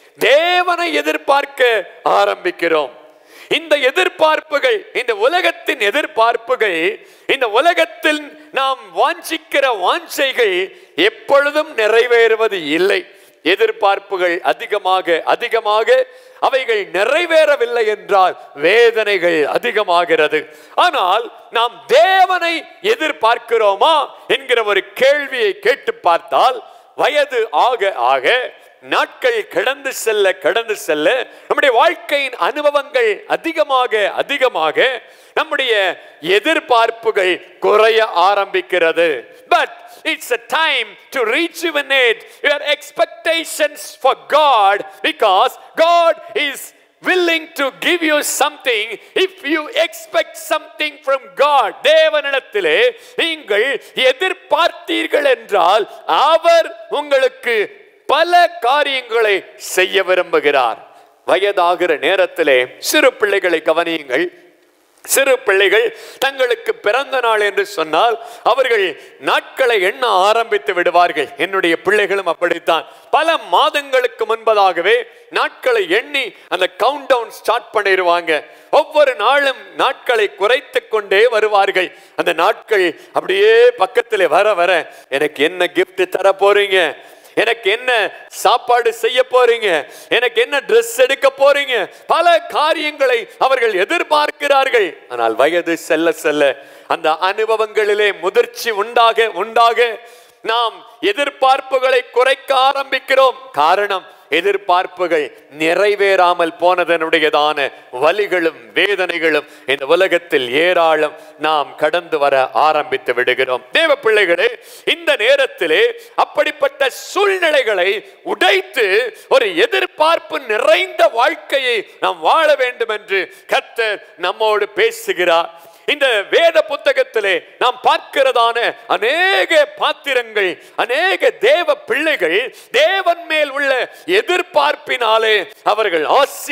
தேவனை எதிர்பார்க்க ஆரம்பிக்கிறோம் இந்த எதிர்பார்ப்புகள் இந்த உலகத்தின் எதிர்பார்ப்புகள் இந்த உலகத்தில் நாம் வாஞ்சிக்கிற வாஞ்சைகள் எப்பொழுதும் நிறைவேறுவது இல்லை எதிர்பார்ப்புகள் அதிகமாக அதிகமாக அவைகள் நிறைவேறவில்லை என்றால் வேதனைகள் அதிகமாகிறது ஆனால் நாம் தேவனை எதிர்பார்க்கிறோமா என்கிற ஒரு கேள்வியை கேட்டு பார்த்தால் வயது ஆக ஆக நாட்கள் கடந்து செல்ல கடந்து செல்ல நம்முடைய வாழ்க்கையின் அனுபவங்கள் அதிகமாக அதிகமாக நம்முடைய எதிர்பார்ப்புகள் குறைய ஆரம்பிக்கிறது but it's a time to rejuvenate your expectations for God because God is willing to give you something if you expect something from God தேவனிடத்திலே நீங்கள் எதிர்பார்த்தீர்கள் என்றால் அவர் உங்களுக்கு பல காரியங்களை செய்ய விரும்புகிறார் வயதாகிற நேரத்திலே சிறு பிள்ளைகளை கவனியுங்கள் சிறு பிள்ளைகள் தங்களுக்கு பிறந்த நாள் என்று சொன்னால் அவர்கள் நாட்களை எண்ண ஆரம்பித்து விடுவார்கள் என்னுடைய பிள்ளைகளும் அப்படித்தான் பல மாதங்களுக்கு முன்பதாகவே நாட்களை எண்ணி அந்த கவுண்ட் டவுன் ஸ்டார்ட் பண்ணிடுவாங்க ஒவ்வொரு நாளும் நாட்களை குறைத்து கொண்டே வருவார்கள் அந்த நாட்கள் அப்படியே பக்கத்தில் வர வர எனக்கு என்ன gift தர போறீங்க எனக்கு என்ன சாப்பாடு செய்ய போறீங்க எனக்கு என்ன Dress எடுக்க போறீங்க பல காரியங்களை அவர்கள் எதிர்பார்க்கிறார்கள் ஆனால் வயது செல்ல செல்ல அந்த அனுபவங்களிலே முதிர்ச்சி உண்டாக உண்டாக நாம் எதிர்பார்ப்புகளை குறைக்க ஆரம்பிக்கிறோம் காரணம் எதிர்பார்ப்புகள் நிறைவேறாமல் போனதனுடையதான வலிகளும் வேதனைகளும் இந்த உலகத்தில் ஏராளம் நாம் கடந்து வர ஆரம்பித்து விடுகிறோம் தேவ பிள்ளைகளே இந்த நேரத்திலே அப்படிப்பட்ட சூழ்நிலைகளை உடைத்து ஒரு எதிர்பார்ப்பு நிறைந்த வாழ்க்கையை நாம் வாழ வேண்டும் என்று கர்த்தர் நம்மோடு பேசுகிறார் இந்த வேத புத்தகத்திலே நாம் பார்க்கிறதான அநேக பாத்திரங்கள் அநேக தேவ பிள்ளைகள் தேவன் மேல் உள்ள எதிர்பார்ப்பினாலே அவர்கள்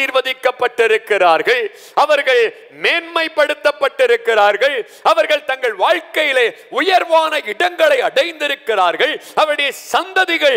ஆசீர்வதிக்கப்பட்டிருக்கிறார்கள் அவர்கள் மேன்மைப்படுத்தப்பட்டிருக்கிறார்கள் அவர்கள் தங்கள் வாழ்க்கையிலே உயர்வான இடங்களை அடைந்திருக்கிறார்கள் அவருடைய சந்ததிகள்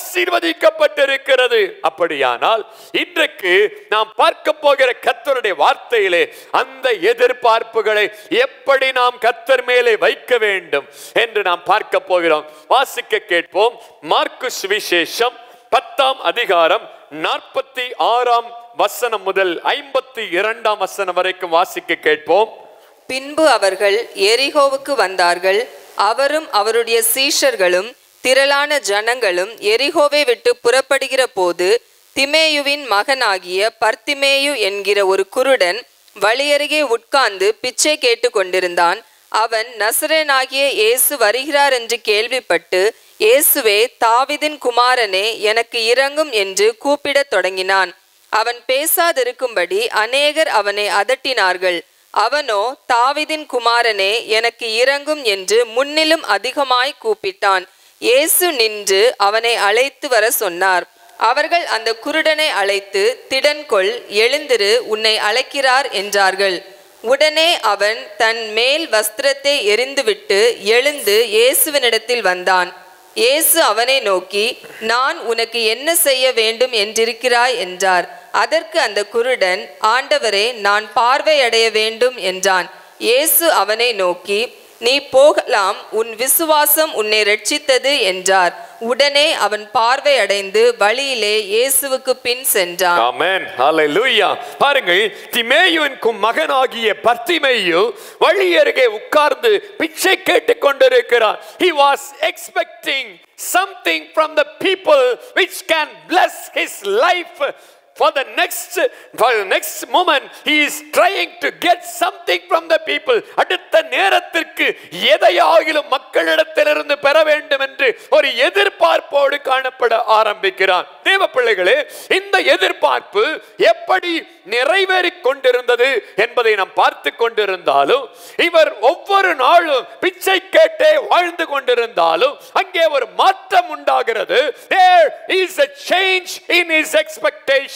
ஆசீர்வதிக்கப்பட்டிருக்கிறது அப்படியானால் இன்றைக்கு நாம் பார்க்க போகிற கர்த்தருடைய வார்த்தையிலே அந்த எதிர்பார்ப்புகளை எப்படி நாம் கர்த்தர் மேலே வைக்க வேண்டும் என்று நாம் பார்க்க போகிறோம் வாசிக்க கேட்போம் மார்க்கு சுவிசேஷம் பத்தாம் அதிகாரம் நாற்பத்தி ஆறாம் வசனம் முதல் ஐம்பத்தி இரண்டாம் வசனம் வரைக்கும் வாசிக்க கேட்போம் பின்பு அவர்கள் எரிகோவுக்கு வந்தார்கள் அவரும் அவருடைய சீஷர்களும் திரளான ஜனங்களும் எரிகோவை விட்டு புறப்படுகிற போது திமேயுவின் மகனாகிய பர்த்திமேயு என்கிற ஒரு குருடன் வழியருகே உட்கார்ந்து பிச்சை கேட்டு கொண்டிருந்தான் அவன் நசரேனாகிய இயேசு வருகிறார் என்று கேள்விப்பட்டு இயேசுவே தாவிதின் குமாரனே எனக்கு இறங்கும் என்று கூப்பிடத் தொடங்கினான் அவன் பேசாதிருக்கும்படி அநேகர் அவனை அதட்டினார்கள் அவனோ தாவிதின் குமாரனே எனக்கு இறங்கும் என்று முன்னிலும் அதிகமாய் கூப்பிட்டான் இயேசு நின்று அவனை அழைத்து வர சொன்னார் அவர்கள் அந்த குருடனை அழைத்து திடன்கொள் எழுந்திரு உன்னை அழைக்கிறார் என்றார்கள் உடனே அவன் தன் மேல் வஸ்திரத்தை எரிந்துவிட்டு எழுந்து இயேசுவினிடத்தில் வந்தான் இயேசு அவனை நோக்கி நான் உனக்கு என்ன செய்ய வேண்டும் என்றிருக்கிறாய் என்றார் அதற்கு அந்த குருடன் ஆண்டவரே நான் பார்வையடைய வேண்டும் என்றான் இயேசு அவனை நோக்கி நீ போகலாம் உன் விசுவாசம் உன்னை ரட்சித்தது என்றார் உடனே அவன் பார்வை அடைந்து வழியிலே இயேசுவுக்கு பின் சென்றான் ஆமென் ஹalleluya பாருங்கள் திமேயுவின் கு- மகனாகிய பர்த்திமேயு வழி அருகே உட்கார்ந்து பிச்சை கேட்டுக் கொண்டிருக்கிறார் he was expecting something from the people which can bless his life for the next for the next moment he is trying to get something from the people அடுத்த நேரத்திற்கு எதையாகிலும் மக்களிடத்திலிருந்து பெற வேண்டும் என்று ஒரு எதிர்பார்ப்போடு காணப்பட ஆரம்பிக்கிறான் தேவ பிள்ளைகளே இந்த எதிர்பார்ப்பு எப்படி நிறைவேறிக் கொண்டிருந்தது என்பதை நாம் பார்த்து கொண்டிருந்தாலும் இவர் ஒவ்வொரு நாளும் பிச்சை கேட்டே வாழ்ந்து கொண்டிருந்தாலும் அங்கே ஒரு மாற்றம் உண்டாகிறது there is a change in his expectation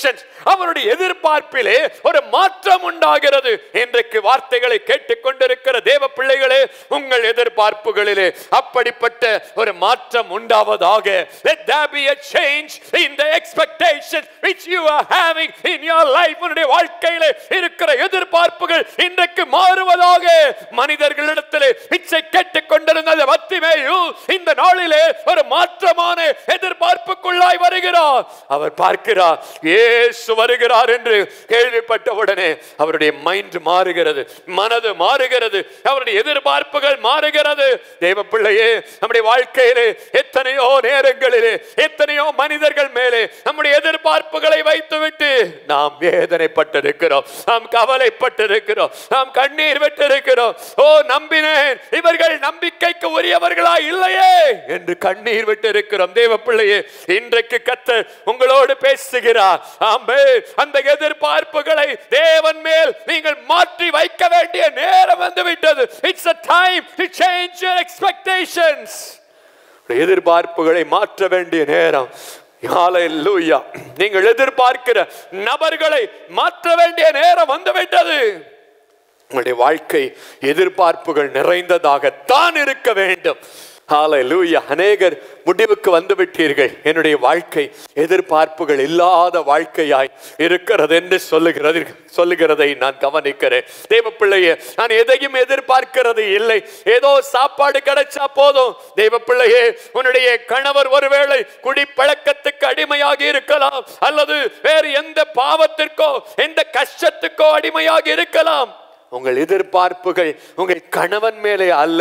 expectation அவருடைய எதிர்பார்ப்பிலே ஒரு மாற்றம் உண்டாகிறது இன்றைக்கு வார்த்தைகளை கேட்டுக்கொண்டிருக்கிற தேவ பிள்ளைகளே உங்கள் எதிர்பார்ப்புகளிலே அப்படிப்பட்ட ஒரு மாற்றம் உண்டாவதாக let there be a change in the expectation which you are having in your life உன்னுடைய வாழ்க்கையிலே இருக்கிற எதிர்பார்ப்புகள் இன்றைக்கு மாறுவதாக மனிதர்களிடத்திலே பிச்சை கேட்டுக் கொண்டிருந்த மத்திமேயு இந்த நாளிலே ஒரு மாற்றமான எதிர்பார்ப்புக்குள்ளாய் வருகிறார் அவர் பார்க்கிறார் இயேசு வருகிறார் என்று கேள்விப்பட்ட உடனே அவருடைய மைண்ட் மாறுகிறது மனது மாறுகிறது அவருடைய எதிர்பார்ப்புகள் மாறுகிறது தேவ பிள்ளையே நம்முடைய வாழ்க்கையிலே எத்தனையோ நேரங்களிலே எத்தனையோ மனிதர்கள் மேலே நம்முடைய எதிர்பார்ப்புகளை வைத்துவிட்டு நாம் வேதனைப்பட்டிருக்கிறோம் நாம் கவலைப்பட்டிருக்கிறோம் நாம் கண்ணீர் விட்டிருக்கிறோம் ஓ நம்பினேன் இவர்கள் நம்பிக்கைக்கு உரியவர்களா இல்லையே என்று கண்ணீர் விட்டு இருக்கிறோம் தேவ பிள்ளையே இன்றைக்கு கத்தர் உங்களோடு பேசுகிறார் ஆமே அந்த எதிர்பார்ப்புகளை தேவன் மேல் நீங்கள் மாற்றி வைக்க வேண்டிய நேரம் வந்து விட்டது it's a time to change your expectations எதிர்பார்ப்புகளை மாற்ற வேண்டிய நேரம் ஹalleluya நீங்கள் எதிர்பார்க்கிற நபர்களை மாற்ற வேண்டிய நேரம் வந்துவிட்டது உங்களுடைய வாழ்க்கை எதிர்பார்ப்புகள் நிறைந்ததாகத்தான் இருக்க வேண்டும் ஹalleluya அநேகர் முடிவுக்கு வந்து விட்டீர்கள் என்னுடைய வாழ்க்கை எதிர்பார்ப்புகள் இல்லாத வாழ்க்கையாய் இருக்கிறது என்று சொல்லுகிறது சொல்லுகிறதை நான் கவனிக்கிறேன் தேவ பிள்ளையே நான் எதையும் எதிர்பார்க்கிறது இல்லை ஏதோ சாப்பாடு கிடைச்சா போதும் தேவ பிள்ளையே உன்னுடைய கணவர் ஒருவேளை குடிப்பழக்கத்துக்கு அடிமையாகி இருக்கலாம் அல்லது வேறு எந்த பாவத்திற்கோ எந்த கஷ்டத்துக்கோ அடிமையாகி இருக்கலாம் உங்கள் எதிர்பார்ப்புகள் உங்கள் கணவன் மேலே அல்ல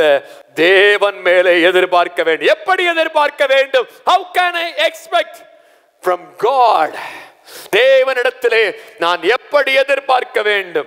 தேவன் மேலே எதிர்பார்க்க வேண்டும் எப்படி எதிர்பார்க்க வேண்டும் how can I expect from God தேவனிடத்திலே நான் எப்படி எதிர்பார்க்க வேண்டும்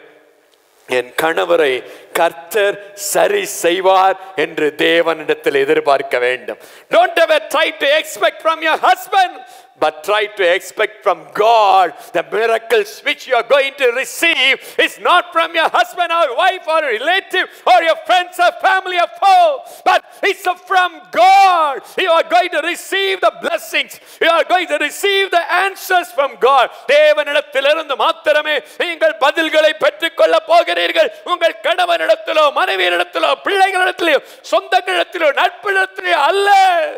என் கணவரை கர்த்தர் சரி செய்வார் என்று தேவனிடத்தில் எதிர்பார்க்க வேண்டும் don't ever try to expect from your husband but try to expect from God the miracles which you are going to receive is not from your husband or wife or relative or your friends or family or foe but it's from God you are going to receive the blessings you are going to receive the answers from God தேவனிடத்திலிருந்து மாத்திரமே நீங்கள் பதில்களை பெற்றுக்கொள்ள போகிறீர்கள் உங்கள் கணவனிடத்திலோ மனைவியிடத்திலோ பிள்ளைகளிடத்திலோ சொந்தங்களிடத்திலோ நட்பிடத்திலோ அல்ல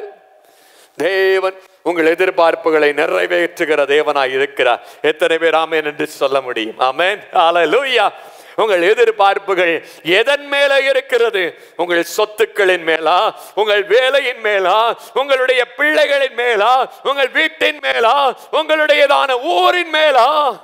தேவன் உங்கள் எதிர்பார்ப்புகளை நிறைவேற்றுகிற தேவனாய் இருக்கிறார் எத்தனை பேர் ஆமேன் என்று சொல்ல முடியும் ஆமேன் ஹalleluya உங்கள் எதிர்பார்ப்புகள் எதன் மேல இருக்கிறது உங்கள் சொத்துக்களின் மேலா உங்கள் வேலையின் மேலா உங்களுடைய பிள்ளைகளின் மேலா உங்கள் வீட்டின் மேலா உங்களுடையதான ஊரின் மேலா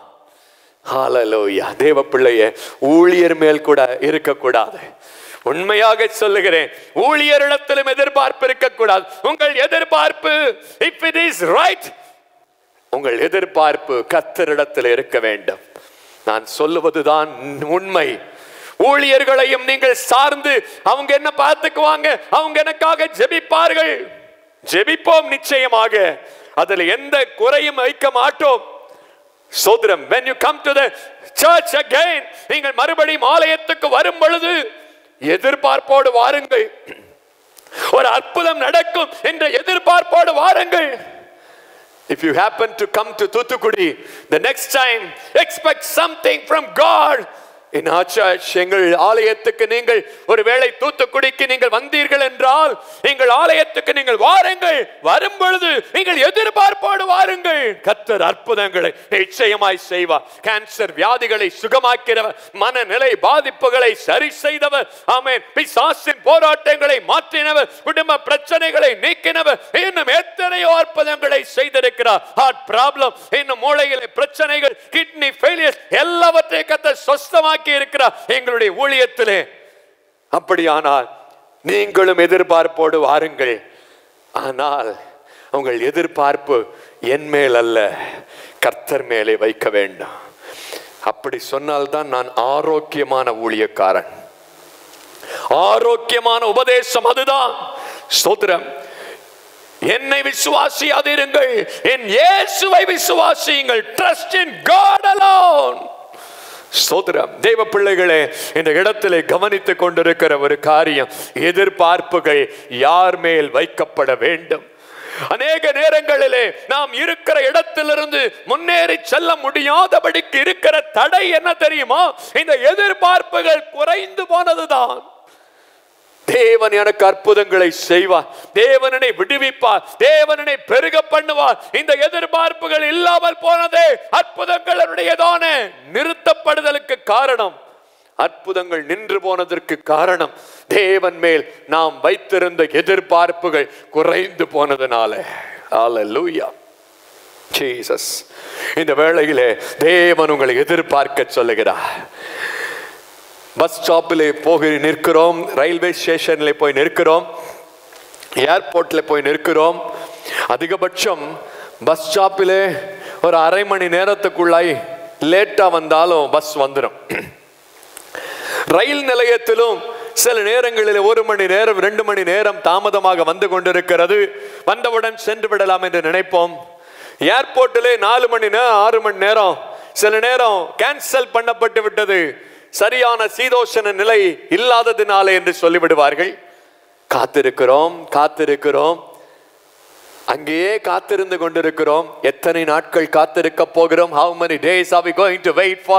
ஹalleluya தேவ பிள்ளையே ஊழியர் மேல் கூட இருக்கக்கூடாது உண்மையாக சொல்லுகிறேன் ஊழியரிடத்திலும் எதிர்பார்ப்பு இருக்கக்கூடாது உங்கள் எதிர்பார்ப்பு இஃப் இட் இஸ் ரைட் உங்கள் எதிர்பார்ப்பு கத்தரிடத்தில் இருக்க வேண்டும் நான் சொல்லுவதுதான் உண்மை ஊழியர்களையும் நீங்கள் சார்ந்து அவங்க என்ன பார்த்துக்குவாங்க அவங்க எனக்காக ஜெபிப்பார்கள் ஜெபிப்போம் நிச்சயமாக அதில் எந்த குறையும் வைக்க மாட்டோம் சோதரம் when you come to the church again நீங்கள் மறுபடியும் ஆலயத்துக்கு வரும் பொழுது எதிர்பார்ப்போடு வாருங்கள் ஒரு அற்புதம் நடக்கும் என்ற எதிர்பார்ப்போடு வாருங்கள் If you happen to come to Thuthukudi the next time, expect something from God. In our church, எங்கள் ஆலயத்துக்கு நீங்கள் ஒருவேளை தூத்துக்குடிக்கு நீங்கள் வந்தீர்கள் என்றால் எங்கள் ஆலயத்துக்கு நீங்கள் வாருங்கள் வரும் பொழுது நீங்கள் எதிர்பார்ப்போடு வாருங்கள் கத்தர் அற்புதங்களை நிச்சயமாய் செய்வார் கேன்சர் வியாதிகளை சுகமாக்கிறவர் மனநிலை பாதிப்புகளை சரி செய்தவர் ஆமென் பிசாசின் போராட்டங்களை மாற்றினவர் குடும்ப பிரச்சனைகளை நீக்கினவர் இன்னும் எத்தனையோ அற்புதங்களை செய்திருக்கிறார் ஹார்ட் ப்ராப்ளம் இன்னும் மூளையிலே பிரச்சனைகள் கிட்னி ஃபெயிலியர் எல்லாவற்றையும் கத்த சொஸ்தமாக்கி இருக்கிறார் எங்களுடைய ஊழியத்திலே அப்படியானால் நீங்களும் எதிர்பார்ப்போடு வாருங்கள் ஆனால் உங்கள் எதிர்பார்ப்பு என் மேல் அல்ல கர்த்தர் மேலே வைக்க வேண்டும் அப்படி சொன்னால்தான் நான் ஆரோக்கியமான ஊழியக்காரன் ஆரோக்கியமான உபதேசம் அதுதான் ஸ்தோத்திரம் என்னை விசுவாசியாதிருங்கள் என் இயேசுவை விசுவாசியுங்கள் ட்ரஸ்ட் இன் காட் அலோன் ஸ்தோத்திரம் தேவ பிள்ளைகளே இந்த இடத்திலே கவனித்துக் கொண்டிருக்கிற ஒரு காரியம் எதிர்பார்ப்புகள் யார் மேல் வைக்கப்பட வேண்டும் அநேக நேரங்களிலே நாம் இருக்கிற இடத்திலிருந்து முன்னேறி செல்ல முடியாதபடிக்கு இருக்கிற தடை என்ன தெரியுமா இந்த எதிர்பார்ப்புகள் குறைந்து போனதுதான் தேவன் எனக்கு அற்புதங்களை செய்வார் தேவனனை விடுவிப்பார் தேவனனை பெருக பண்ணுவார் இந்த எதிர்பார்ப்புகள் இல்லாமல் போனதே அற்புதங்களுடையதான நிறுத்தப்படுதலுக்கு காரணம் அற்புதங்கள் நின்று போனதற்கு காரணம் தேவன் மேல் நாம் வைத்திருந்த எதிர்பார்ப்புகள் குறைந்து போனதுனால ஹalleluya ஜீசஸ் இந்த வேளையிலே தேவன் உங்களை எதிர்பார்க்க சொல்லுகிறார் பஸ் ஸ்டாப்பில் போக நிற்கிறோம் ரயில்வே ஸ்டேஷனில் போய் நிற்கிறோம் ஏர்போர்ட்டில் போய் நிற்கிறோம் அதிகபட்சம் பஸ் ஸ்டாப்பில் ஒரு அரை மணி நேரத்துக்குள்ளாய் லேட்டாக வந்தாலும் பஸ் வந்துடும் ரயில் நிலையத்திலும் சில நேரங்களில் ஒரு மணி நேரம் ரெண்டு மணி நேரம் தாமதமாக வந்து கொண்டிருக்கிறது வந்தவுடன் சென்று விடலாம் என்று நினைப்போம் ஏர்போர்ட்டிலே நாலு மணி நேரம் ஆறு மணி நேரம் சில நேரம் கேன்சல் பண்ணப்பட்டு விட்டது சரியான சீதோஷண நிலை இல்லாததினாலே என்று சொல்லிவிடுவார்கள் காத்திருக்கிறோம் காத்திருக்கிறோம் அங்கேயே காத்திருந்து கொண்டிருக்கிறோம் எத்தனை நாட்கள் காத்திருக்க போகிறோம் how many days are we going to wait for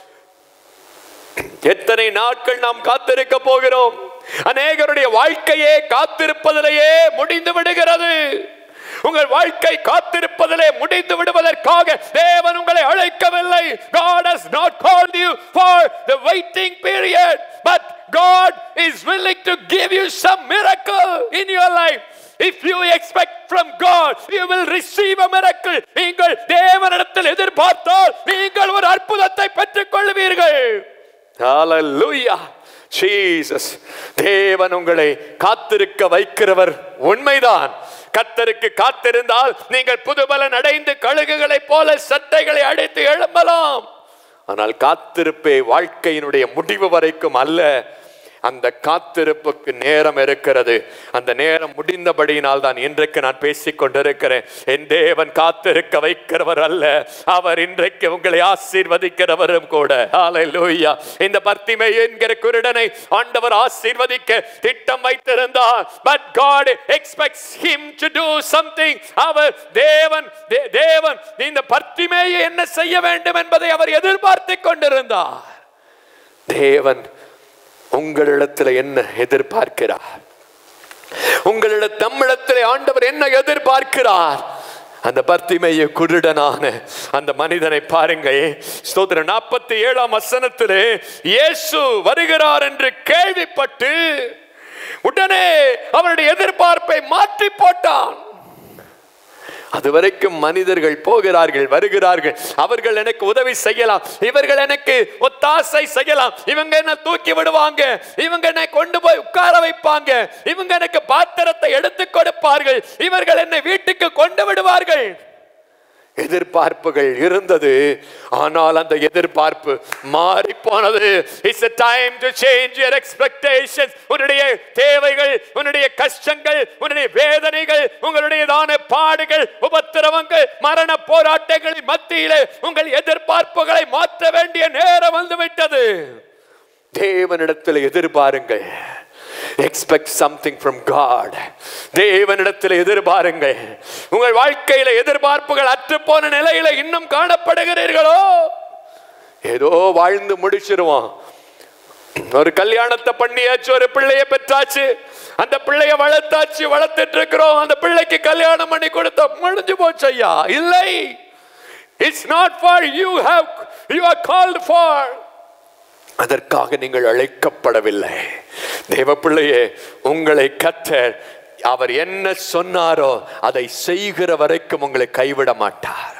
எத்தனை நாட்கள் நாம் காத்திருக்க போகிறோம் அநேகருடைய வாழ்க்கையே காத்திருப்பதிலேயே முடிந்து விடுகிறது உங்கள் வாழ்க்கை காத்திருப்பதிலே முடிந்து விடுவதற்காக தேவன் உங்களை அழைக்கவில்லை God has not called you for the waiting period but God is willing to give you some miracle in your life If you expect from God, you will receive a miracle. நீங்கள் தேவனிடத்தில் எதிர்பார்த்தால் நீங்கள் ஒரு அற்புதத்தை பெற்றுக் கொள்வீர்கள் Hallelujah. Jesus. தேவன் உங்களை காத்திருக்க வைக்கிறவர் உண்மைதான் கத்தருக்கு காத்திருந்தால் நீங்கள் புதுபலன் அடைந்து கழுகுகளைப் போல சட்டைகளை அடித்து எழும்பலாம் ஆனால் காத்திருப்பே வாழ்க்கையினுடைய முடிவு வரைக்கும் அல்ல அந்த காத்திருப்புக்கு நேரம் இருக்கிறது அந்த நேரம் முடிந்தபடியினால் தான் இன்றைக்கு நான் பேசிக் கொண்டிருக்கிறேன் என் தேவன் காத்திருக்க வைக்கிறவர் அல்ல அவர் இன்றைக்கு உங்களை ஆசீர்வதிக்கிறவரும் கூட ஹalleluya இந்த பர்த்திமை என்கிற குருடனை ஆண்டவர் ஆசீர்வதிக்க திட்டம் வைத்திருந்தார் but God expects him to do something அவர் தேவன் தே- தேவன் இந்த பர்த்திமையை என்ன செய்ய வேண்டும் என்பதை அவர் எதிர்பார்த்து கொண்டிருந்தார் தேவன் உங்களிடத்தில் என்ன எதிர்பார்க்கிறார் உங்களிட தம்மிடத்தில் ஆண்டவர் என்ன எதிர்பார்க்கிறார் அந்த பர்த்திமைய குருடனான அந்த மனிதனை பாருங்கள் ஸ்தோத்திரம் நாற்பத்தி ஏழாம் வசனத்திலே இயேசு வருகிறார் என்று கேள்விப்பட்டு உடனே அவனுடைய எதிர்பார்ப்பை மாற்றி போட்டான் அதுவரைக்கும் மனிதர்கள் போகிறார்கள் வருகிறார்கள் அவர்கள் எனக்கு உதவி செய்யலாம் இவர்கள் எனக்கு ஒத்தாசை செய்யலாம் இவங்க என்ன தூக்கி விடுவாங்க இவங்க என்னை கொண்டு போய் உட்கார வைப்பாங்க இவங்க எனக்கு பாத்திரத்தை எடுத்து கொடுப்பார்கள் இவர்கள் என்னை வீட்டுக்கு கொண்டு விடுவார்கள் எதிர்பார்ப்புகள் இருந்தது ஆனால் அந்த எதிர்பார்ப்பு மாறி போனது it's a time to change your expectations உன்னுடைய தேவைகள் உன்னுடைய கஷ்டங்கள் உன்னுடைய வேதனைகள் உங்களுடையதான பாடுகள் உபத்திரவங்கள் மரண போராட்டங்களின் மத்தியிலே உங்கள் எதிர்பார்ப்புகளை மாற்ற வேண்டிய நேரம் வந்துவிட்டது தேவனிடத்தில் எதிர்பாருங்கள் எக்ஸ்பெக்ட் சம்திங் ஃப்ரம் காட் தேவனிடத்தில் எதிர்பாருங்கள் உங்கள் வாழ்க்கையில எதிர்பார்ப்புகள் அற்றுப்போன நிலையில இன்னும் காணப்படுகிறீர்களோ ஏதோ வாழ்ந்து முடிச்சிருவோம் ஒரு கல்யாணத்தை பண்ணியாச்சு ஒரு பிள்ளைய பெற்றாச்சு அந்த பிள்ளைய வளர்த்தாச்சு வளர்த்துட்டு இருக்கிறோம் அந்த பிள்ளைக்கு கல்யாணம் பண்ணி கொடுத்த முடிஞ்சு போச்சு ஐயா இல்லை it's not for you have you are called for அதற்காக நீங்கள் அழைக்கப்படவில்லை தேவ பிள்ளையே உங்களை கத்தர் அவர் என்ன சொன்னாரோ அதை செய்கிற வரைக்கும் உங்களை கைவிட மாட்டார்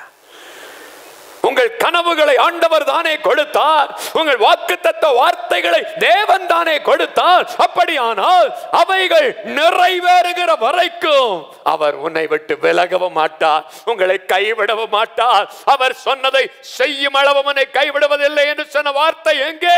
உங்கள் கனவுகளை ஆண்டவர் தானே கொடுத்தார் உங்கள் வாக்குத்தத்த வார்த்தைகளை தேவன் தானே கொடுத்தார் அப்படியானால் அவைகள் நிறைவேறுகிற வரைக்கும் அவர் உன்னை விட்டு விலகவும் மாட்டார் உங்களை கைவிடவும் மாட்டார் அவர் சொன்னதை செய்யும் அளவு உன்னை கைவிடுவதில்லை என்று சொன்ன வார்த்தை எங்கே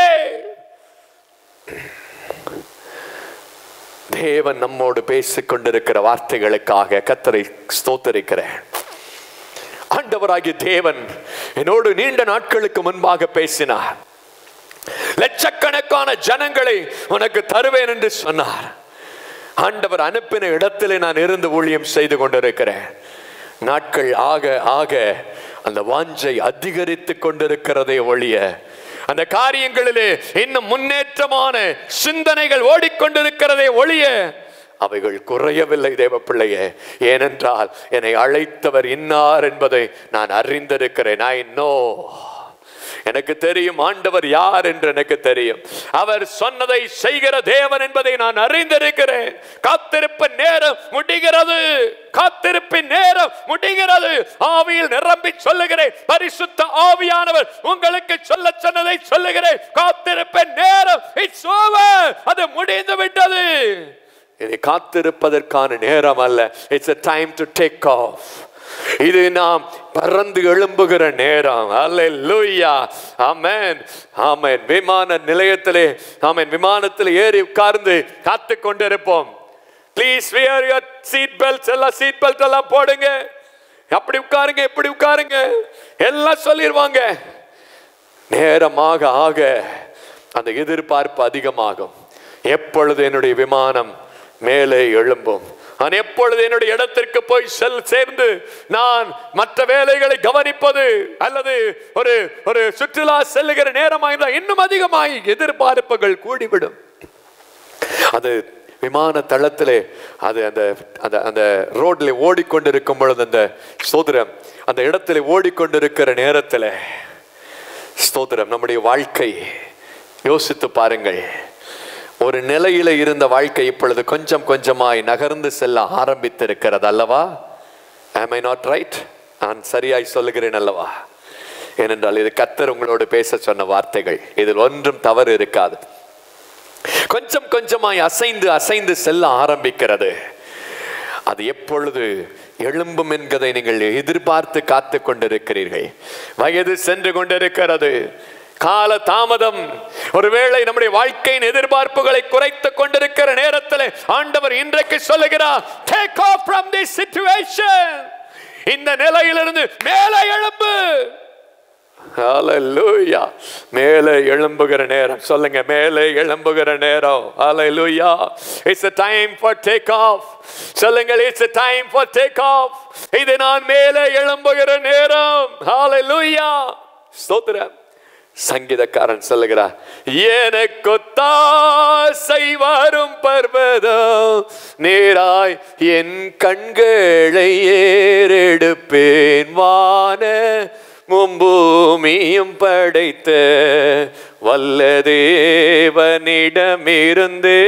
தேவன் நம்மோடு பேசிக் கொண்டிருக்கிற வார்த்தைகளுக்காக கத்தரை ஸ்தோத்தரிக்கிறேன் ஆண்டவராகிய தேவன் என்னோடு நீண்ட நாட்களுக்கு முன்பாக பேசினார் லட்சக்கணக்கான ஜனங்களை உனக்கு தருவேன் என்று சொன்னார் ஆண்டவர் அனுப்பின இடத்திலே நான் இருந்து ஊழியம் செய்து கொண்டிருக்கிறேன் நாட்கள் ஆக ஆக அந்த வாஞ்சை அதிகரித்து கொண்டிருக்கிறதே ஒழிய அந்த காரியங்களிலே இன்னும் முன்னேற்றமான சிந்தனைகள் ஓடிக்கொண்டிருக்கிறதே ஒழிய அவைகள் குறையவில்லை தேவ பிள்ளையே ஏனென்றால் என்னை அழைத்தவர் இன்னார் என்பதை நான் அறிந்திருக்கிறேன் ஐ நோ எனக்கு தெரியும் ஆண்டவர் யார் என்று எனக்கு தெரியும் அவர் சொன்னதை செய்கிற தேவன் என்பதை நான் அறிந்திருக்கிறேன் காத்திருப்பின் நேரம் முடிகிறது காத்திருப்பின் நேரம் முடிகிறது ஆவியில் நிரம்பி சொல்லுகிறேன் பரிசுத்த ஆவியானவர் உங்களுக்கு சொல்ல சொன்னதை சொல்லுகிறேன் காத்திருப்பின் நேரம் இட்ஸ் ஓவர் அது முடிந்து விட்டது இதை காத்திருப்பதற்கான நேரம் அல்ல it's a time to take off இது நாம் பறந்து எழும்புகிற நேரம் அல்லேலூயா ஆமென் ஆமென் விமான நிலையத்திலே ஆமென் விமானத்தில் ஏறி உட்கார்ந்து காத்து கொண்டிருப்போம் please wear your seat belts எல்லாம் சீட் பெல்ட் எல்லாம் போடுங்க அப்படி உட்காருங்க இப்படி உட்காருங்க எல்லாம் சொல்லிடுவாங்க நேரமாக ஆக அந்த எதிர்பார்ப்பு அதிகமாகும் எப்பொழுது என்னுடைய விமானம் மேலே எழும்பும் நான் எப்பொழுது என்னுடைய இடத்திற்கு போய் செல் சேர்ந்து நான் மற்ற வேலைகளை கவனிப்பது அல்லது ஒரு ஒரு சுற்றுலா செல்லுகிற நேரமாக இன்னும் அதிகமாய் எதிர்பார்ப்புகள் கூடிவிடும் அது விமான தளத்திலே அது அந்த அந்த அந்த ரோட்ல ஓடிக்கொண்டிருக்கும் பொழுது அந்த சோதரம் அந்த இடத்துல ஓடிக்கொண்டிருக்கிற நேரத்தில் ஸ்தோத்திரம் நம்முடைய வாழ்க்கை யோசித்து பாருங்கள் ஒரு நிலையில இருந்த வாழ்க்கை இப்பொழுது கொஞ்சம் கொஞ்சமாய் நகர்ந்து செல்ல ஆரம்பித்திருக்கிறது அல்லவா am I நாட் ரைட் நான் சரியாய் சொல்லுகிறேன் அல்லவா ஏனென்றால் இது கத்தர் உங்களோடு பேச சொன்ன வார்த்தைகள் இதில் ஒன்றும் தவறு இருக்காது கொஞ்சம் கொஞ்சமாய் அசைந்து அசைந்து செல்ல ஆரம்பிக்கிறது அது எப்பொழுது எழும்பும் என்கிறதை நீங்கள் எதிர்பார்த்து காத்து கொண்டிருக்கிறீர்கள் வயது சென்று கொண்டிருக்கிறது கால தாமதம் ஒருவேளை நம்முடைய வாழ்க்கையின் எதிர்பார்ப்புகளை குறைத்துக் கொண்டிருக்கிற நேரத்தில் ஆண்டவர் இன்றைக்கு சொல்லுகிறார் take off from the situation இந்த நிலையிலிருந்து மேலே எழும்பு ஹalleluya மேலே எழும்புகிற நேரம் சொல்லுங்க மேலே எழும்புகிற நேரம் ஹalleluya it's a time for take off சொல்லுங்க it's a time for take off இது நான் மேலே எழும்புகிற நேரம் ஹalleluya ஸ்தோத்திரம் சங்கீதக்காரன் சொல்லுகிறார் எனக்கு தாசை வரும் பர்வதம் நேராய் என் கண்களை ஏறெடுப்பேன் வான மும்பூமியும் படைத்த வல்லதேவனிடமிருந்தே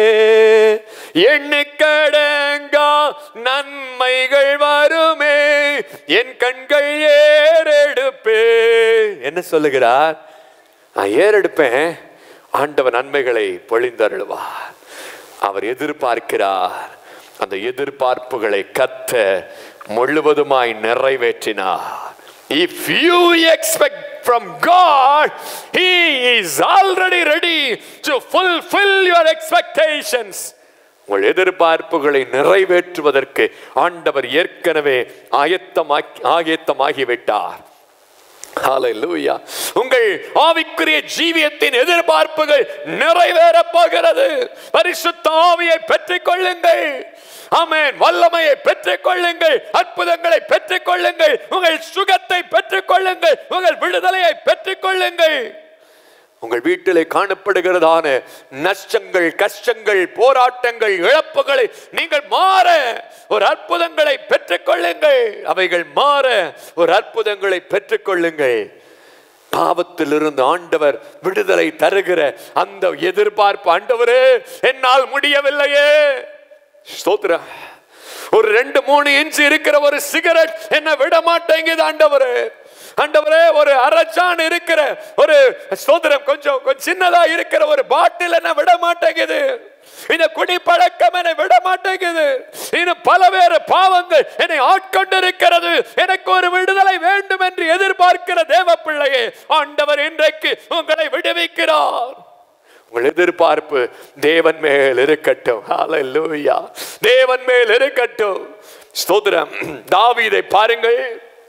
எண்ணுக்கடங்கா நன்மைகள் வருமே என் கண்கள் ஏறெடுப்பே என்ன சொல்லுகிறார் நான் ஏறெடுப்பேன் ஆண்டவன் நன்மைகளை பொழிந்தருள்வார் அவர் எதிர்பார்க்கிறார் அந்த எதிர்பார்ப்புகளை கத்த முழுவதுமாய் நிறைவேற்றினார் If you expect from God, He is already ready to fulfill your expectations. உங்கள் எதிர்பார்ப்புகளை நிறைவேற்றுவதற்கு ஆண்டவர் ஏற்கனவே ஆயத்தமாக்கி ஆயத்தமாகிவிட்டார் ஹalleluya உங்கள் ஆவிக்குரிய ஜீவியத்தின் எதிர்பார்ப்புகள் நிறைவேற போகிறது பரிசுத்த ஆவியை பெற்றுக் கொள்ளுங்கள் ஆமென் வல்லமையை பெற்றுக் கொள்ளுங்கள் அற்புதங்களை பெற்றுக் கொள்ளுங்கள் உங்கள் சுகத்தை பெற்றுக் கொள்ளுங்கள் உங்கள் விடுதலையை பெற்றுக் கொள்ளுங்கள் உங்கள் வீட்டிலே காணப்படுகிறதான நஷ்டங்கள் கஷ்டங்கள் போராட்டங்கள் இழப்புகளை நீங்கள் மாற ஒரு அற்புதங்களை பெற்றுக்கொள்ளுங்கள் அவைகள் மாற ஒரு அற்புதங்களை பெற்றுக்கொள்ளுங்கள் பாவத்திலிருந்து ஆண்டவர் விடுதலை தருகிற அந்த எதிர்பார்ப்பு ஆண்டவரே என்னால் முடியவில்லையே ஸ்தோத்திரம் ஒரு ரெண்டு மூணு இன்ச் இருக்கிற ஒரு சிகரெட் என்ன விட மாட்டேங்குது ஆண்டவரே ஆண்டவரே ஒரு அரச்சான் இருக்கிற ஒரு ஸ்தோத்திரம் கொஞ்சம் கொஞ்சம் சின்னதா இருக்கிற ஒரு பாட்டில் என்ன விட மாட்டேங்குது இந்த குடி பழக்கம் என்னை விட மாட்டேங்குது இன்னும் பலவேறு பாவங்கள் என்னை ஆட்கொண்டிருக்கிறது எனக்கு ஒரு விடுதலை வேண்டும் என்று எதிர்பார்க்கிற தேவ பிள்ளையே ஆண்டவர் இன்றைக்கு உங்களை விடுவிக்கிறார் உங்கள் எதிர்பார்ப்பு தேவன் மேல் இருக்கட்டும் ஹalleluya தேவன் மேல் இருக்கட்டும் ஸ்தோத்திரம் தாவீதை பாருங்கள்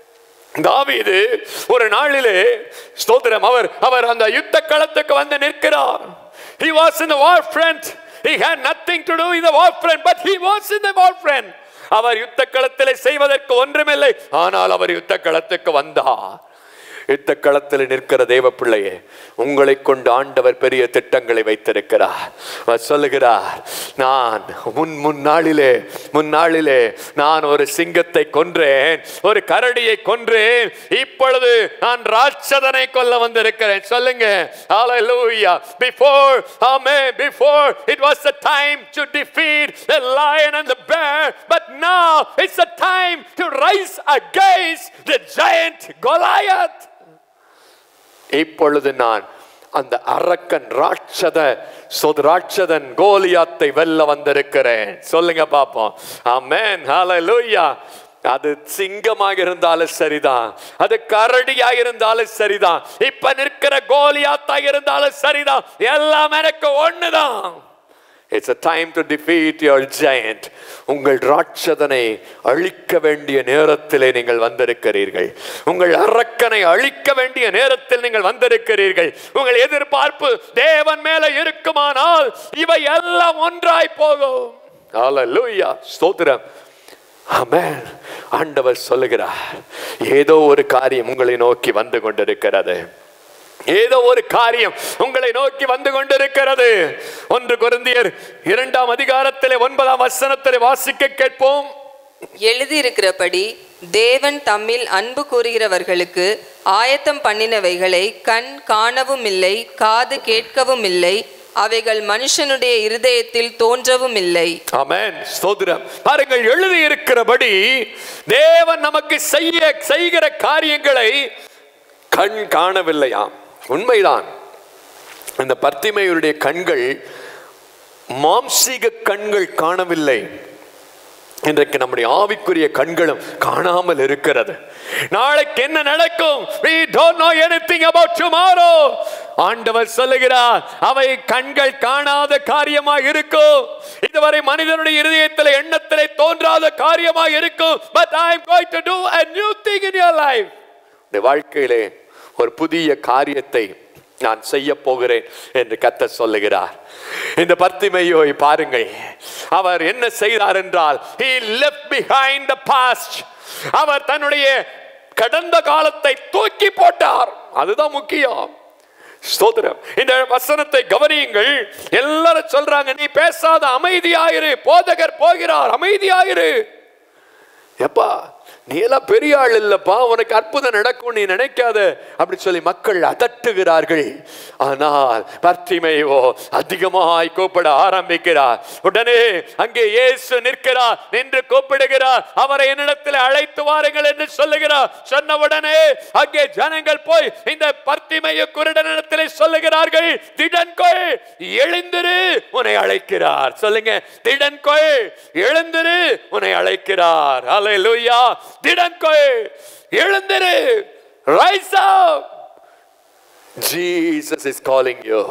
தாவீது ஒரு நாளிலே ஸ்தோத்திரம் அவர் அவர் அந்த யுத்த களத்துக்கு வந்து நிற்கிறார் he was in the war front he had nothing to do with the warframe but he was in the warframe அவர் யுத்த களத்திலே செய்வதற்கு ஒன்றுமில்லை ஆனால் அவர் யுத்த களத்துக்கு வந்தார் யுத்த களத்தில் நிற்கிற தேவ பிள்ளையே உங்களை கொண்டு ஆண்டவர் பெரிய திட்டங்களை வைத்திருக்கிறார் அவர் சொல்லுகிறார் நான் முன் முன்னாளிலே முன்னாளிலே நான் ஒரு சிங்கத்தை கொன்றேன் ஒரு கரடியை கொன்றேன் இப்பொழுது நான் ராட்சதனை கொல்ல வந்திருக்கிறேன் சொல்லுங்க hallelujah before amen before it was the time to defeat the lion and the bear but now it's the time to rise against the giant Goliath இப்பொழுது நான் அந்த அரக்கன் ராட்சத சொது ராட்சதன் கோலியாத்தை வெல்ல வந்திருக்கிறேன் சொல்லுங்க பாப்போம் ஆமென் ஹalleluya அது சிங்கமாக இருந்தாலும் சரிதான் அது கரடியாக இருந்தாலும் சரிதான் இப்ப நிற்கிற கோலியாத்தாக இருந்தாலும் சரிதான் எல்லாம் எனக்கு ஒண்ணுதான் it's a time to defeat your giant உங்கள் ராட்சதனை அழிக்க வேண்டிய நேரத்திலே நீங்கள் வந்திருக்கிறீர்கள் உங்கள் அரக்கனை அழிக்க வேண்டிய நேரத்தில் நீங்கள் வந்திருக்கிறீர்கள் உங்கள் எதிர்பார்ப்பு தேவன் மேல இருக்குமானால் இவை எல்லாம் ஒன்றாய் போகும் ஹalleluya ஸ்தோத்திரம் ஆமென் ஆண்டவர் சொல்லுகிறார் ஏதோ ஒரு காரியம் உங்களை நோக்கி வந்து கொண்டிருக்கிறது ஏதோ ஒரு காரியம் உங்களை நோக்கி வந்து கொண்டிருக்கிறது ஒன்று கொரிந்தியர் இரண்டாம் அதிகாரத்திலே ஒன்பதாம் வசனத்திலே வாசிக்க கேட்போம் எழுதியிருக்கிறபடி தேவன் தம்மில் அன்பு கூறுகிறவர்களுக்கு ஆயத்தம் பண்ணினவைகளை கண் காணவும் இல்லை காது கேட்கவும் இல்லை அவைகள் மனுஷனுடைய இருதயத்தில் தோன்றவும் இல்லை ஆமென் ஸ்தோத்திரம் பாருங்கள் எழுதி இருக்கிறபடி தேவன் நமக்கு செய்ய செய்கிற காரியங்களை கண் காணவில்லையாம் உண்மைதான் இந்த பர்த்திமையுடைய கண்கள் மாம்சீக கண்கள் காணவில்லை இன்றைக்கு நம்முடைய ஆவிக்குரிய கண்களும் காணாமல் இருக்கிறது நாளைக்கு என்ன நடக்கும் we don't know anything about tomorrow ஆண்டவர் சொல்லுகிறார் அவை கண்கள் காணாத காரியமாக இருக்கும் இதுவரை மனிதனுடைய இருதயத்தில் எண்ணத்திலே தோன்றாத காரியமாக இருக்கும் but i am going to do a new thing in your life இந்த வாழ்க்கையிலே ஒரு புதிய காரியத்தை நான் செய்ய போகிறேன் என்று கத்த சொல்லுகிறார் இந்த பத்திமையோய் பாருங்கள் அவர் என்ன செய்தார் என்றால் he left behind the past அவர் தன்னுடைய கடந்த காலத்தை தூக்கி போட்டார் அதுதான் முக்கியம் ஸ்தோத்திரம் இந்த வசனத்தை கவனியுங்கள் எல்லாரும் சொல்றாங்க நீ பேசாத அமைதியாயிரு போதகர் போகிறார் அமைதியாயிரு எப்பா நீ எல்லாம் பெரிய ஆள் இல்லப்பா உனக்கு அற்புதம் நடக்கும் நீ நினைக்காத அப்படி சொல்லி மக்கள் அதட்டுகிறார்கள் ஆனால் பர்த்திமையோ அதிகமாய் கூப்பிட ஆரம்பிக்கிறார் உடனே அங்கே இயேசு நிற்கிறார் நின்று கூப்பிடுகிறார் அவரை என்னிடத்தில் அழைத்து வாருங்கள் என்று சொல்லுகிறார் சொன்ன உடனே அங்கே ஜனங்கள் போய் இந்த பர்த்திமைய குருடனிடத்திலே சொல்லுகிறார்கள் திடன் கொள் எழுந்திரு உன்னை அழைக்கிறார் சொல்லுங்க திடன் கொள் எழுந்திரு உன்னை அழைக்கிறார் அல்லேலூயா திடன் கொள் எழுந்திரு rise up Jesus is calling you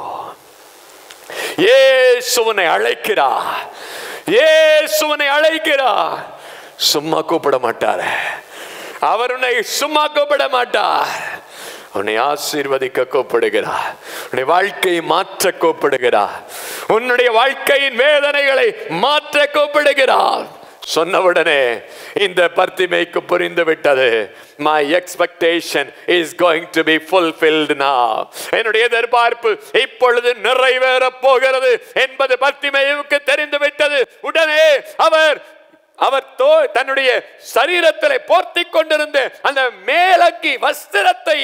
இயேசு உன்னை அழைக்கிறார் இயேசு உன்னை அழைக்கிறார் சும்மா கூப்பிட மாட்டார் அவர் உன்னை சும்மா கூப்பிட மாட்டார் உன்னை ஆசீர்வதிக்க கூப்பிடுகிறார் உன்னை வாழ்க்கையை மாற்ற கூப்பிடுகிறார் உன்னுடைய வாழ்க்கையின் வேதனைகளை மாற்ற கூப்பிடுகிறார் சொன்னவுடனே இந்த பர்த்திமைக்கு புரிந்து விட்டது my expectation is going to be fulfilled now என்னுடைய எதிர்பார்ப்பு இப்பொழுது நிறைவேற போகிறது என்பது பர்த்திமையுக்கு தெரிந்து விட்டது உடனே அவர் அவர் தோ தன்னுடைய சரீரத்தில் போர்த்தி கொண்டிருந்த அந்த மேலங்கி வஸ்திரத்தை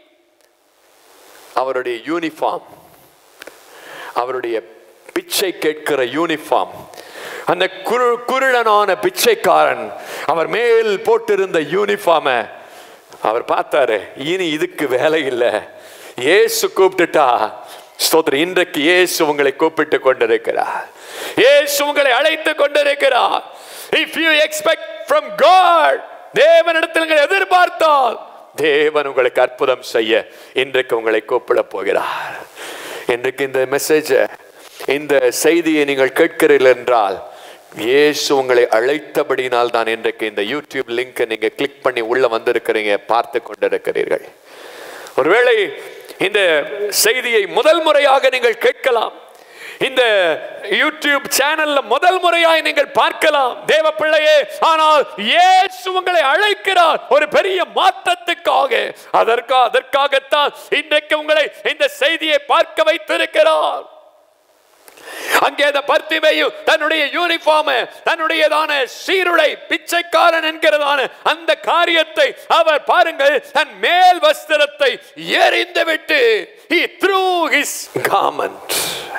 அவருடைய யூனிஃபார்ம் அவருடைய பிச்சை கேட்கிற யூனிஃபார்ம் அந்த குரு குருடனான பிச்சைக்காரன் அவர் மேல் போட்டிருந்த யூனிஃபார்மை அவர் பார்த்தாரு இனி இதுக்கு வேலை இல்லை இயேசு கூப்பிட்டுட்டா ஸ்தோத்திரம் இன்றைக்கு இயேசு உங்களை கூப்பிட்டு கொண்டிருக்கிறார் இயேசு உங்களை அழைத்து கொண்டிருக்கிறார் if you expect from God தேவனிடத்தில் நீங்கள் எதிர்பார்த்தால் தேவன் உங்களுக்கு அற்புதம் செய்ய இன்றைக்கு உங்களை கூப்பிட போகிறார் இன்றைக்கு இந்த மெசேஜை இந்த செய்தியை நீங்கள் கேட்கிறீர்கள் என்றால் இயேசு உங்களை அழைத்தபடினால் தான் இன்றைக்கு இந்த யூடியூப் லிங்கை நீங்க கிளிக் பண்ணி உள்ள வந்திருக்கிறீங்க பார்த்து கொண்டிருக்கிறீர்கள் ஒருவேளை இந்த செய்தியை முதல் முறையாக நீங்கள் கேட்கலாம் இந்த யூடியூப் சேனல்ல முதல் முறையாய் நீங்கள் பார்க்கலாம் தேவ பிள்ளையே ஆனால் இயேசு உங்களை அழைக்கிறார் ஒரு பெரிய மாற்றத்துக்காக அதற்கா அதற்காகத்தான் இன்றைக்கு உங்களை இந்த செய்தியை பார்க்க வைத்திருக்கிறார் அங்கே அந்த பர்த்திமையும் தன்னுடைய யூனிஃபார்ம் தன்னுடையதான சீருடை பிச்சைக்காரன் என்கிறதான அந்த காரியத்தை அவர் பாருங்கள் தன் மேல் வஸ்திரத்தை எறிந்து விட்டு he threw his garment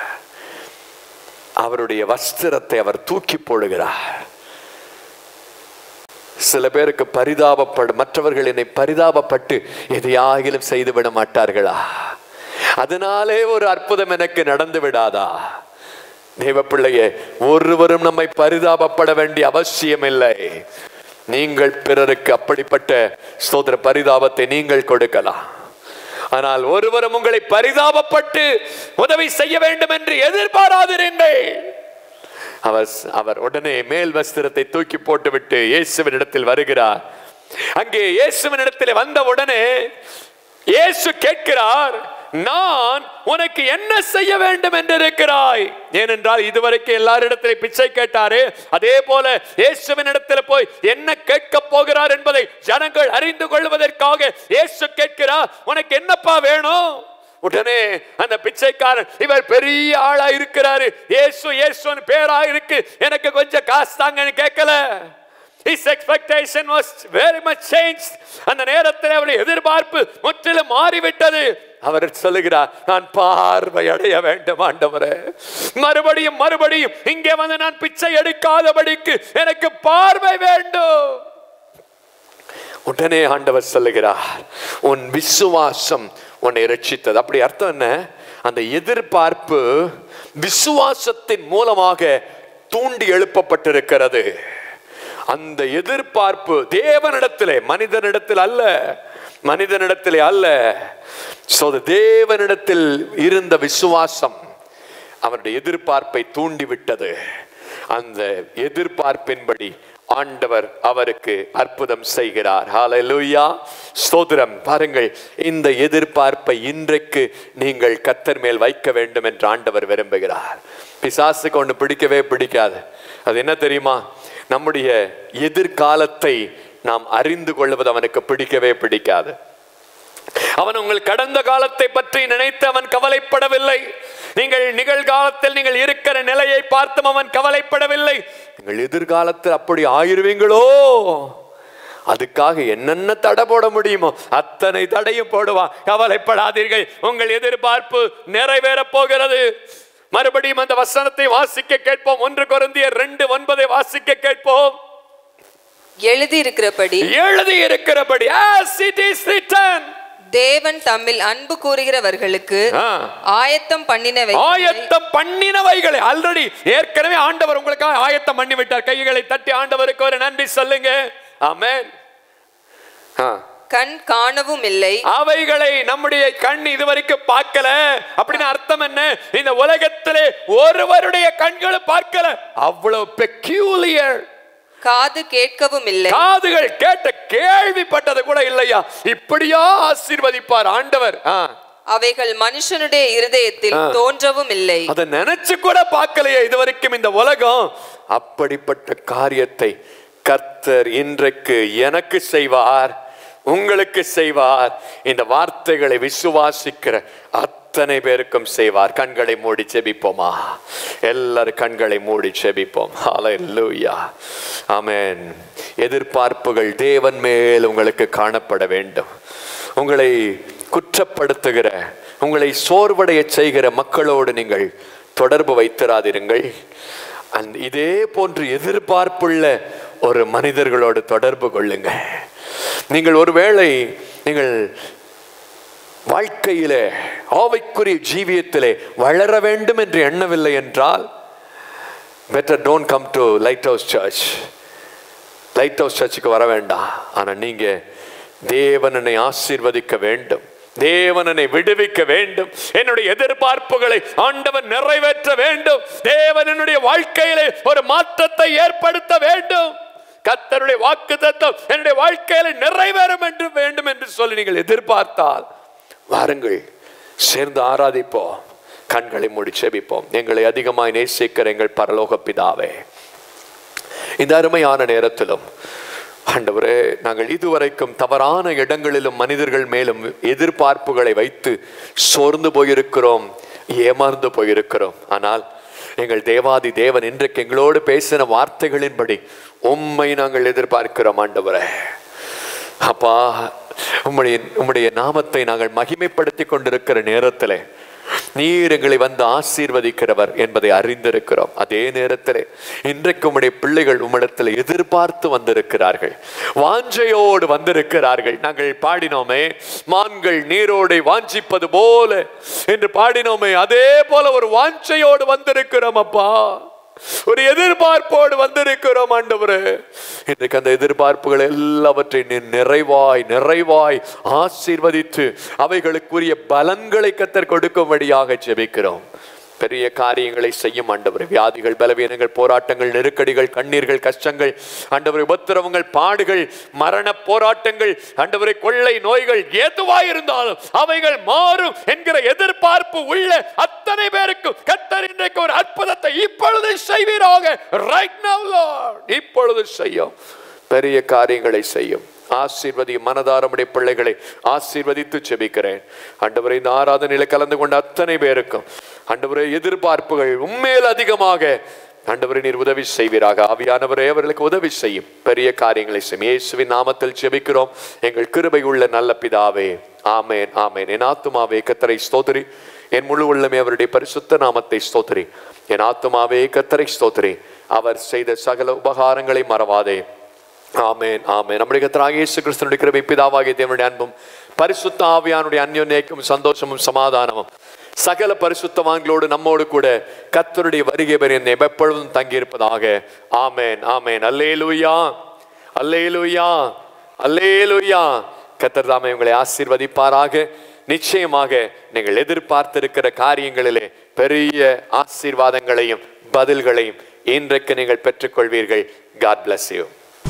அவருடைய வஸ்திரத்தை அவர் தூக்கி போடுகிறார் சில பேருக்கு பரிதாபப்படு மற்றவர்கள் என்னை பரிதாபப்பட்டு எதையாகிலும் செய்து விட மாட்டார்களா அதனாலே ஒரு அற்புதம் எனக்கு நடந்து விடாதா தேவ பிள்ளையே ஒருவரும் நம்மை பரிதாபப்பட வேண்டிய அவசியம் இல்லை நீங்கள் பிறருக்கு அப்படிப்பட்ட ஸ்தோத்திர பரிதாபத்தை நீங்கள் கொடுக்கலாம் ஆனால் ஒருவரும் உங்களை பரிதாபப்பட்டு உதவி செய்ய வேண்டும் என்று எதிர்பாராதிருங்கள் அவர் அவர் உடனே மேல் வஸ்திரத்தை தூக்கி போட்டுவிட்டு இயேசுவின் இடத்தில் வருகிறார் அங்கே இயேசுவின் இடத்தில் வந்த உடனே இயேசு கேட்கிறார் நான் உனக்கு என்ன செய்ய வேண்டும் என்று இருக்கிறாய் ஏனென்றால் இதுவரைக்கும் எல்லாரிடத்திலே பிச்சை கேட்டாரு அதே போல இயேசுவின் இடத்தில் போய் என்ன கேட்க போகிறார் என்பதை ஜனங்கள் அறிந்து கொள்வதற்காக இயேசு கேட்கிறார் உனக்கு என்னப்பா வேணும் உடனே அந்த பிச்சைக்காரன் இவர் பெரிய ஆளா இருக்கிறாரு இயேசு இயேசுன்னு பேரா இருக்கு எனக்கு கொஞ்சம் காசு தாங்கன்னு கேட்கல His expectation was very much changed. அந்த நேரத்தில் அவருடைய எதிர்பார்ப்பு முற்றிலும் மாறிவிட்டது அவர் சொல்லுகிறார் நான் பார்வை அடைய வேண்டும் ஆண்டவரே மறுபடியும் மறுபடியும் இங்கே வந்து நான் பிச்சை எடுக்காதபடிக்கு எனக்கு பார்வை வேண்டும் உடனே ஆண்டவர் சொல்லுகிறார் உன் விசுவாசம் உன்னை ரட்சித்தது அப்படி அர்த்தம் என்ன அந்த எதிர்பார்ப்பு விசுவாசத்தின் மூலமாக தூண்டி எழுப்பப்பட்டிருக்கிறது அந்த எதிர்பார்ப்பு தேவனிடத்திலே மனிதனிடத்தில் அல்ல மனிதனிடத்திலே அல்ல So, the தேவனிடத்தில் இருந்த விசுவாசம் அவனுடைய எதிர்பார்ப்பை தூண்டிவிட்டது அந்த எதிர்பார்ப்பின்படி ஆண்டவர் அவருக்கு அற்புதம் செய்கிறார் ஹalleluya ஸ்தோத்திரம் பாருங்கள் இந்த எதிர்பார்ப்பை இன்றைக்கு நீங்கள் கத்தர் மேல் வைக்க வேண்டும் என்று ஆண்டவர் விரும்புகிறார் பிசாசுக்கு ஒன்று பிடிக்கவே பிடிக்காது அது என்ன தெரியுமா நம்முடைய எதிர்காலத்தை நாம் அறிந்து கொள்வது அவனுக்கு பிடிக்கவே பிடிக்காது அவன் உங்கள் கடந்த காலத்தை பற்றி நினைத்து அவன் கவலைப்படவில்லை நீங்கள் நிகழ்காலத்தில் நீங்கள் இருக்கிற நிலையை பார்த்தும் அவன் கவலைப்படவில்லை நீங்கள் எதிர்காலத்தில் அப்படி ஆயிருவீங்களோ அதுக்காக என்னென்ன தடை போட முடியுமோ அத்தனை தடையும் போடுவான் கவலைப்படாதீர்கள் உங்கள் எதிர்பார்ப்பு நிறைவேறப் போகிறது மறுபடியும் அந்த வசனத்தை வாசிக்க கேட்போம் ஒன்று குருந்தியர் ரெண்டு ஒன்பதை வாசிக்க கேட்போம் எழுதியிருக்கிறபடி எழுதி இருக்கிறபடி as it is written தேவன் தம்மில் அன்பு கூறுகிறவர்களுக்கு ஆ. ஆயத்தம் பண்ணினவை ஆயத்தம் பண்ணினவைகளை ஆல்ரெடி ஏற்கனவே ஆண்டவர் உங்களுக்காக ஆயத்தம் பண்ணி விட்டார் கைகளை தட்டி ஆண்டவருக்கு ஒரு நன்றி சொல்லுங்க ஆமென் ஆ. கண் காணவும் இல்லை அவைகளை நம்முடைய கண் இதுவரைக்கும் பார்க்கல அப்படின்னு அர்த்தம் என்ன இந்த உலகத்திலே ஒருவருடைய கண்களும் பார்க்கல அவ்வளவு பெக்யூலியர் காது கேட்கவும் இல்லை காதுகள் கேட்ட கேள்விப்பட்டது கூட இல்லையா இப்படியா ஆசீர்வதிப்பார் ஆண்டவர் ஆ. அவைகள் மனுஷனுடைய இருதயத்தில் ஆ. தோன்றவும் இல்லை அதை நினைச்சு கூட பார்க்கலையே இதுவரைக்கும் இந்த உலகம் அப்படிப்பட்ட காரியத்தை கர்த்தர் இன்றைக்கு எனக்கு செய்வார் உங்களுக்கு செய்வார் இந்த வார்த்தைகளை விசுவாசிக்கிற அத்தனை பேருக்கும் செய்வார் கண்களை மூடி செபிப்போமா எல்லாரும் கண்களை மூடி செபிப்போம் ஹalleluya ஆமென் எதிர்பார்ப்புகள் தேவன் மேல் உங்களுக்கு காணப்பட வேண்டும் உங்களை குற்றப்படுத்துகிற உங்களை சோர்வடைய செய்கிற மக்களோடு நீங்கள் தொடர்பு வைத்திராதிருங்கள் அந்த இதே போன்று எதிர்பார்ப்புள்ள ஒரு மனிதர்களோடு தொடர்பு கொள்ளுங்கள் நீங்கள் ஒருவேளை நீங்கள் வாழ்க்கையிலே ஆவைக்குரிய ஜீவியத்திலே வளர வேண்டும் என்று எண்ணவில்லை என்றால் better don't come to light house church light house சர்ச்சுக்கு வர வேண்டாம் ஆனா நீங்க தேவனனை ஆசீர்வதிக்க வேண்டும் தேவனனை விடுவிக்க வேண்டும் என்னுடைய எதிர்பார்ப்புகளை ஆண்டவன் நிறைவேற்ற வேண்டும் தேவன் என்னுடைய வாழ்க்கையிலே ஒரு மாற்றத்தை ஏற்படுத்த வேண்டும் கர்த்தருடைய வாக்கு தத்துவம் என்னுடைய வாழ்க்கையில நிறைவேறும் என்று வேண்டும் என்று சொல்லி நீங்கள் எதிர்பார்த்தால் வாருங்கள் சேர்ந்து ஆராதிப்போம் கண்களை மூடி செபிப்போம் எங்களை அதிகமாய் நேசிக்கிற எங்கள் பரலோக பிதாவே இந்த அருமையான நேரத்திலும் ஆண்டவரே நாங்கள் இதுவரைக்கும் தவறான இடங்களிலும் மனிதர்கள் மேலும் எதிர்பார்ப்புகளை வைத்து சோர்ந்து போயிருக்கிறோம் ஏமாந்து போயிருக்கிறோம் ஆனால் எங்கள் தேவாதி தேவன் இன்றைக்கு எங்களோடு பேசின வார்த்தைகளின்படி உம்மை நாங்கள் எதிர்பார்க்கிறோம் ஆண்டவரே அப்பா உம்முடைய உம்முடைய நாமத்தை நாங்கள் மகிமைப்படுத்தி கொண்டிருக்கிற நேரத்திலே நீர் எங்களை வந்து ஆசீர்வதிக்கிறவர் என்பதை அறிந்திருக்கிறோம் அதே நேரத்திலே இன்றைக்கு உம்முடைய பிள்ளைகள் உம்மிடத்தில் எதிர்பார்த்து வந்திருக்கிறார்கள் வாஞ்சையோடு வந்திருக்கிறார்கள் நாங்கள் பாடினோமே மான்கள் நீரோடை வாஞ்சிப்பது போல என்று பாடினோமே அதே போல ஒரு வாஞ்சையோடு வந்திருக்கிறோம் அப்பா ஒரு எதிர்பார்ப்போடு வந்திருக்கிறோம் ஆண்டவரே இன்றைக்கு அந்த எதிர்பார்ப்புகள் எல்லாவற்றை நீ நிறைவாய் நிறைவாய் ஆசீர்வதித்து அவைகளுக்குரிய பலன்களை கத்தர் கொடுக்கும்படியாக ஜெபிக்கிறோம் பெரிய காரியங்களை செய்யும் ஆண்டவர் வியாதிகள் பலவீனங்கள் போராட்டங்கள் நெருக்கடிகள் கண்ணீர்கள் கஷ்டங்கள் ஆண்டவரை உபத்திரவங்கள் பாடுகள் மரண போராட்டங்கள் ஆண்டவரை கொள்ளை நோய்கள் எதுவாய் இருந்தாலும் அவைகள் மாறும் என்கிற எதிர்பார்ப்பு உள்ள அத்தனை பேருக்கும் கத்தர் இன்றைக்கு ஒரு அற்புதத்தை இப்பொழுது செய்வீராக ரைட் நவ் லார்ட் இப்பொழுது செய்யும் பெரிய காரியங்களை செய்யும் ஆசீர்வதி மனதாரமுடைய பிள்ளைகளை ஆசீர்வதித்து செபிக்கிறேன் ஆண்டவரை இந்த ஆராதனையில கலந்து கொண்ட அத்தனை பேருக்கும் ஆண்டவரை எதிர்பார்ப்புகள் உண்மையில் அதிகமாக ஆண்டவரை நீர் உதவி செய்வீராக ஆவியானவரே அவர்களுக்கு உதவி செய்யும் பெரிய காரியங்களை செய்யும் இயேசுவின் நாமத்தில் ஜெபிக்கிறோம் எங்கள் கிருபை உள்ள நல்ல பிதாவே ஆமேன் ஆமேன் என் ஆத்துமாவே கத்தரை ஸ்தோத்திரி என் முழு உள்ளமே அவருடைய பரிசுத்த நாமத்தை ஸ்தோத்திரி என் ஆத்துமாவே கத்தரை ஸ்தோத்திரி அவர் செய்த சகல உபகாரங்களை மறவாதே ஆமென் ஆமென் நம்முடைய கர்த்தராகிய இயேசு கிறிஸ்துனுடைய கிருபை பிதாவாகிய தேவனுடைய அன்பும் பரிசுத்த ஆவியானுடைய அந்யோன்யக்கும் சந்தோஷமும் சமாதானமும் சகல பரிசுத்தவான்களோடு நம்மோடு கூட கர்த்தருடைய வருகை பெரிய எப்பொழுதும் தங்கியிருப்பதாக ஆமென் ஆமென் அல்லேலூயா அல்லேலூயா அல்லேலூயா கர்த்தர் தாமே உங்களை ஆசீர்வதிப்பாராக நிச்சயமாக நீங்கள் எதிர்பார்த்திருக்கிற காரியங்களிலே பெரிய ஆசீர்வாதங்களையும் பதில்களையும் இன்றைக்கு நீங்கள் பெற்றுக்கொள்வீர்கள் காட் bless you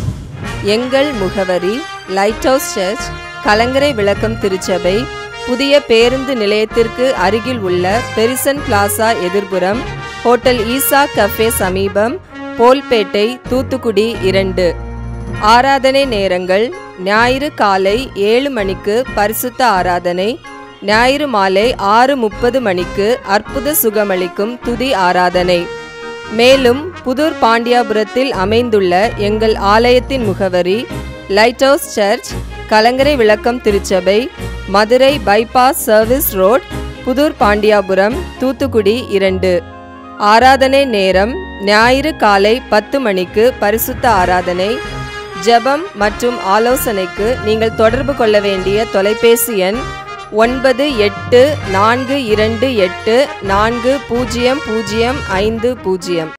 எங்கள் முகவரி லைட் ஹவுஸ் சர்ச் கலங்கரை விளக்கம் திருச்சபை புதிய பேருந்து நிலையத்திற்கு அருகில் உள்ள பெரிசன் பிளாசா எதிர்புறம் ஹோட்டல் ஈசா கஃபே சமீபம் போல்பேட்டை தூத்துக்குடி இரண்டு ஆராதனை நேரங்கள் ஞாயிறு காலை ஏழு மணிக்கு பரிசுத்த ஆராதனை ஞாயிறு மாலை ஆறு முப்பது மணிக்கு அற்புத சுகமளிக்கும் துதி ஆராதனை மேலும் புதூர் பாண்டியாபுரத்தில் அமைந்துள்ள எங்கள் ஆலயத்தின் முகவரி லைட் ஹவுஸ் சர்ச் கலங்கரை விளக்கம் திருச்சபை Madurai bypass service road Puthur Pandiyapuram Thoothukudi இரண்டு ஆராதனை நேரம் ஞாயிறு காலை பத்து மணிக்கு பரிசுத்த ஆராதனை ஜெபம் மற்றும் ஆலோசனைக்கு நீங்கள் தொடர்பு கொள்ள வேண்டிய தொலைபேசி எண் ஒன்பது எட்டு நான்கு இரண்டு எட்டு நான்கு பூஜ்ஜியம் பூஜ்ஜியம் ஐந்து பூஜ்ஜியம்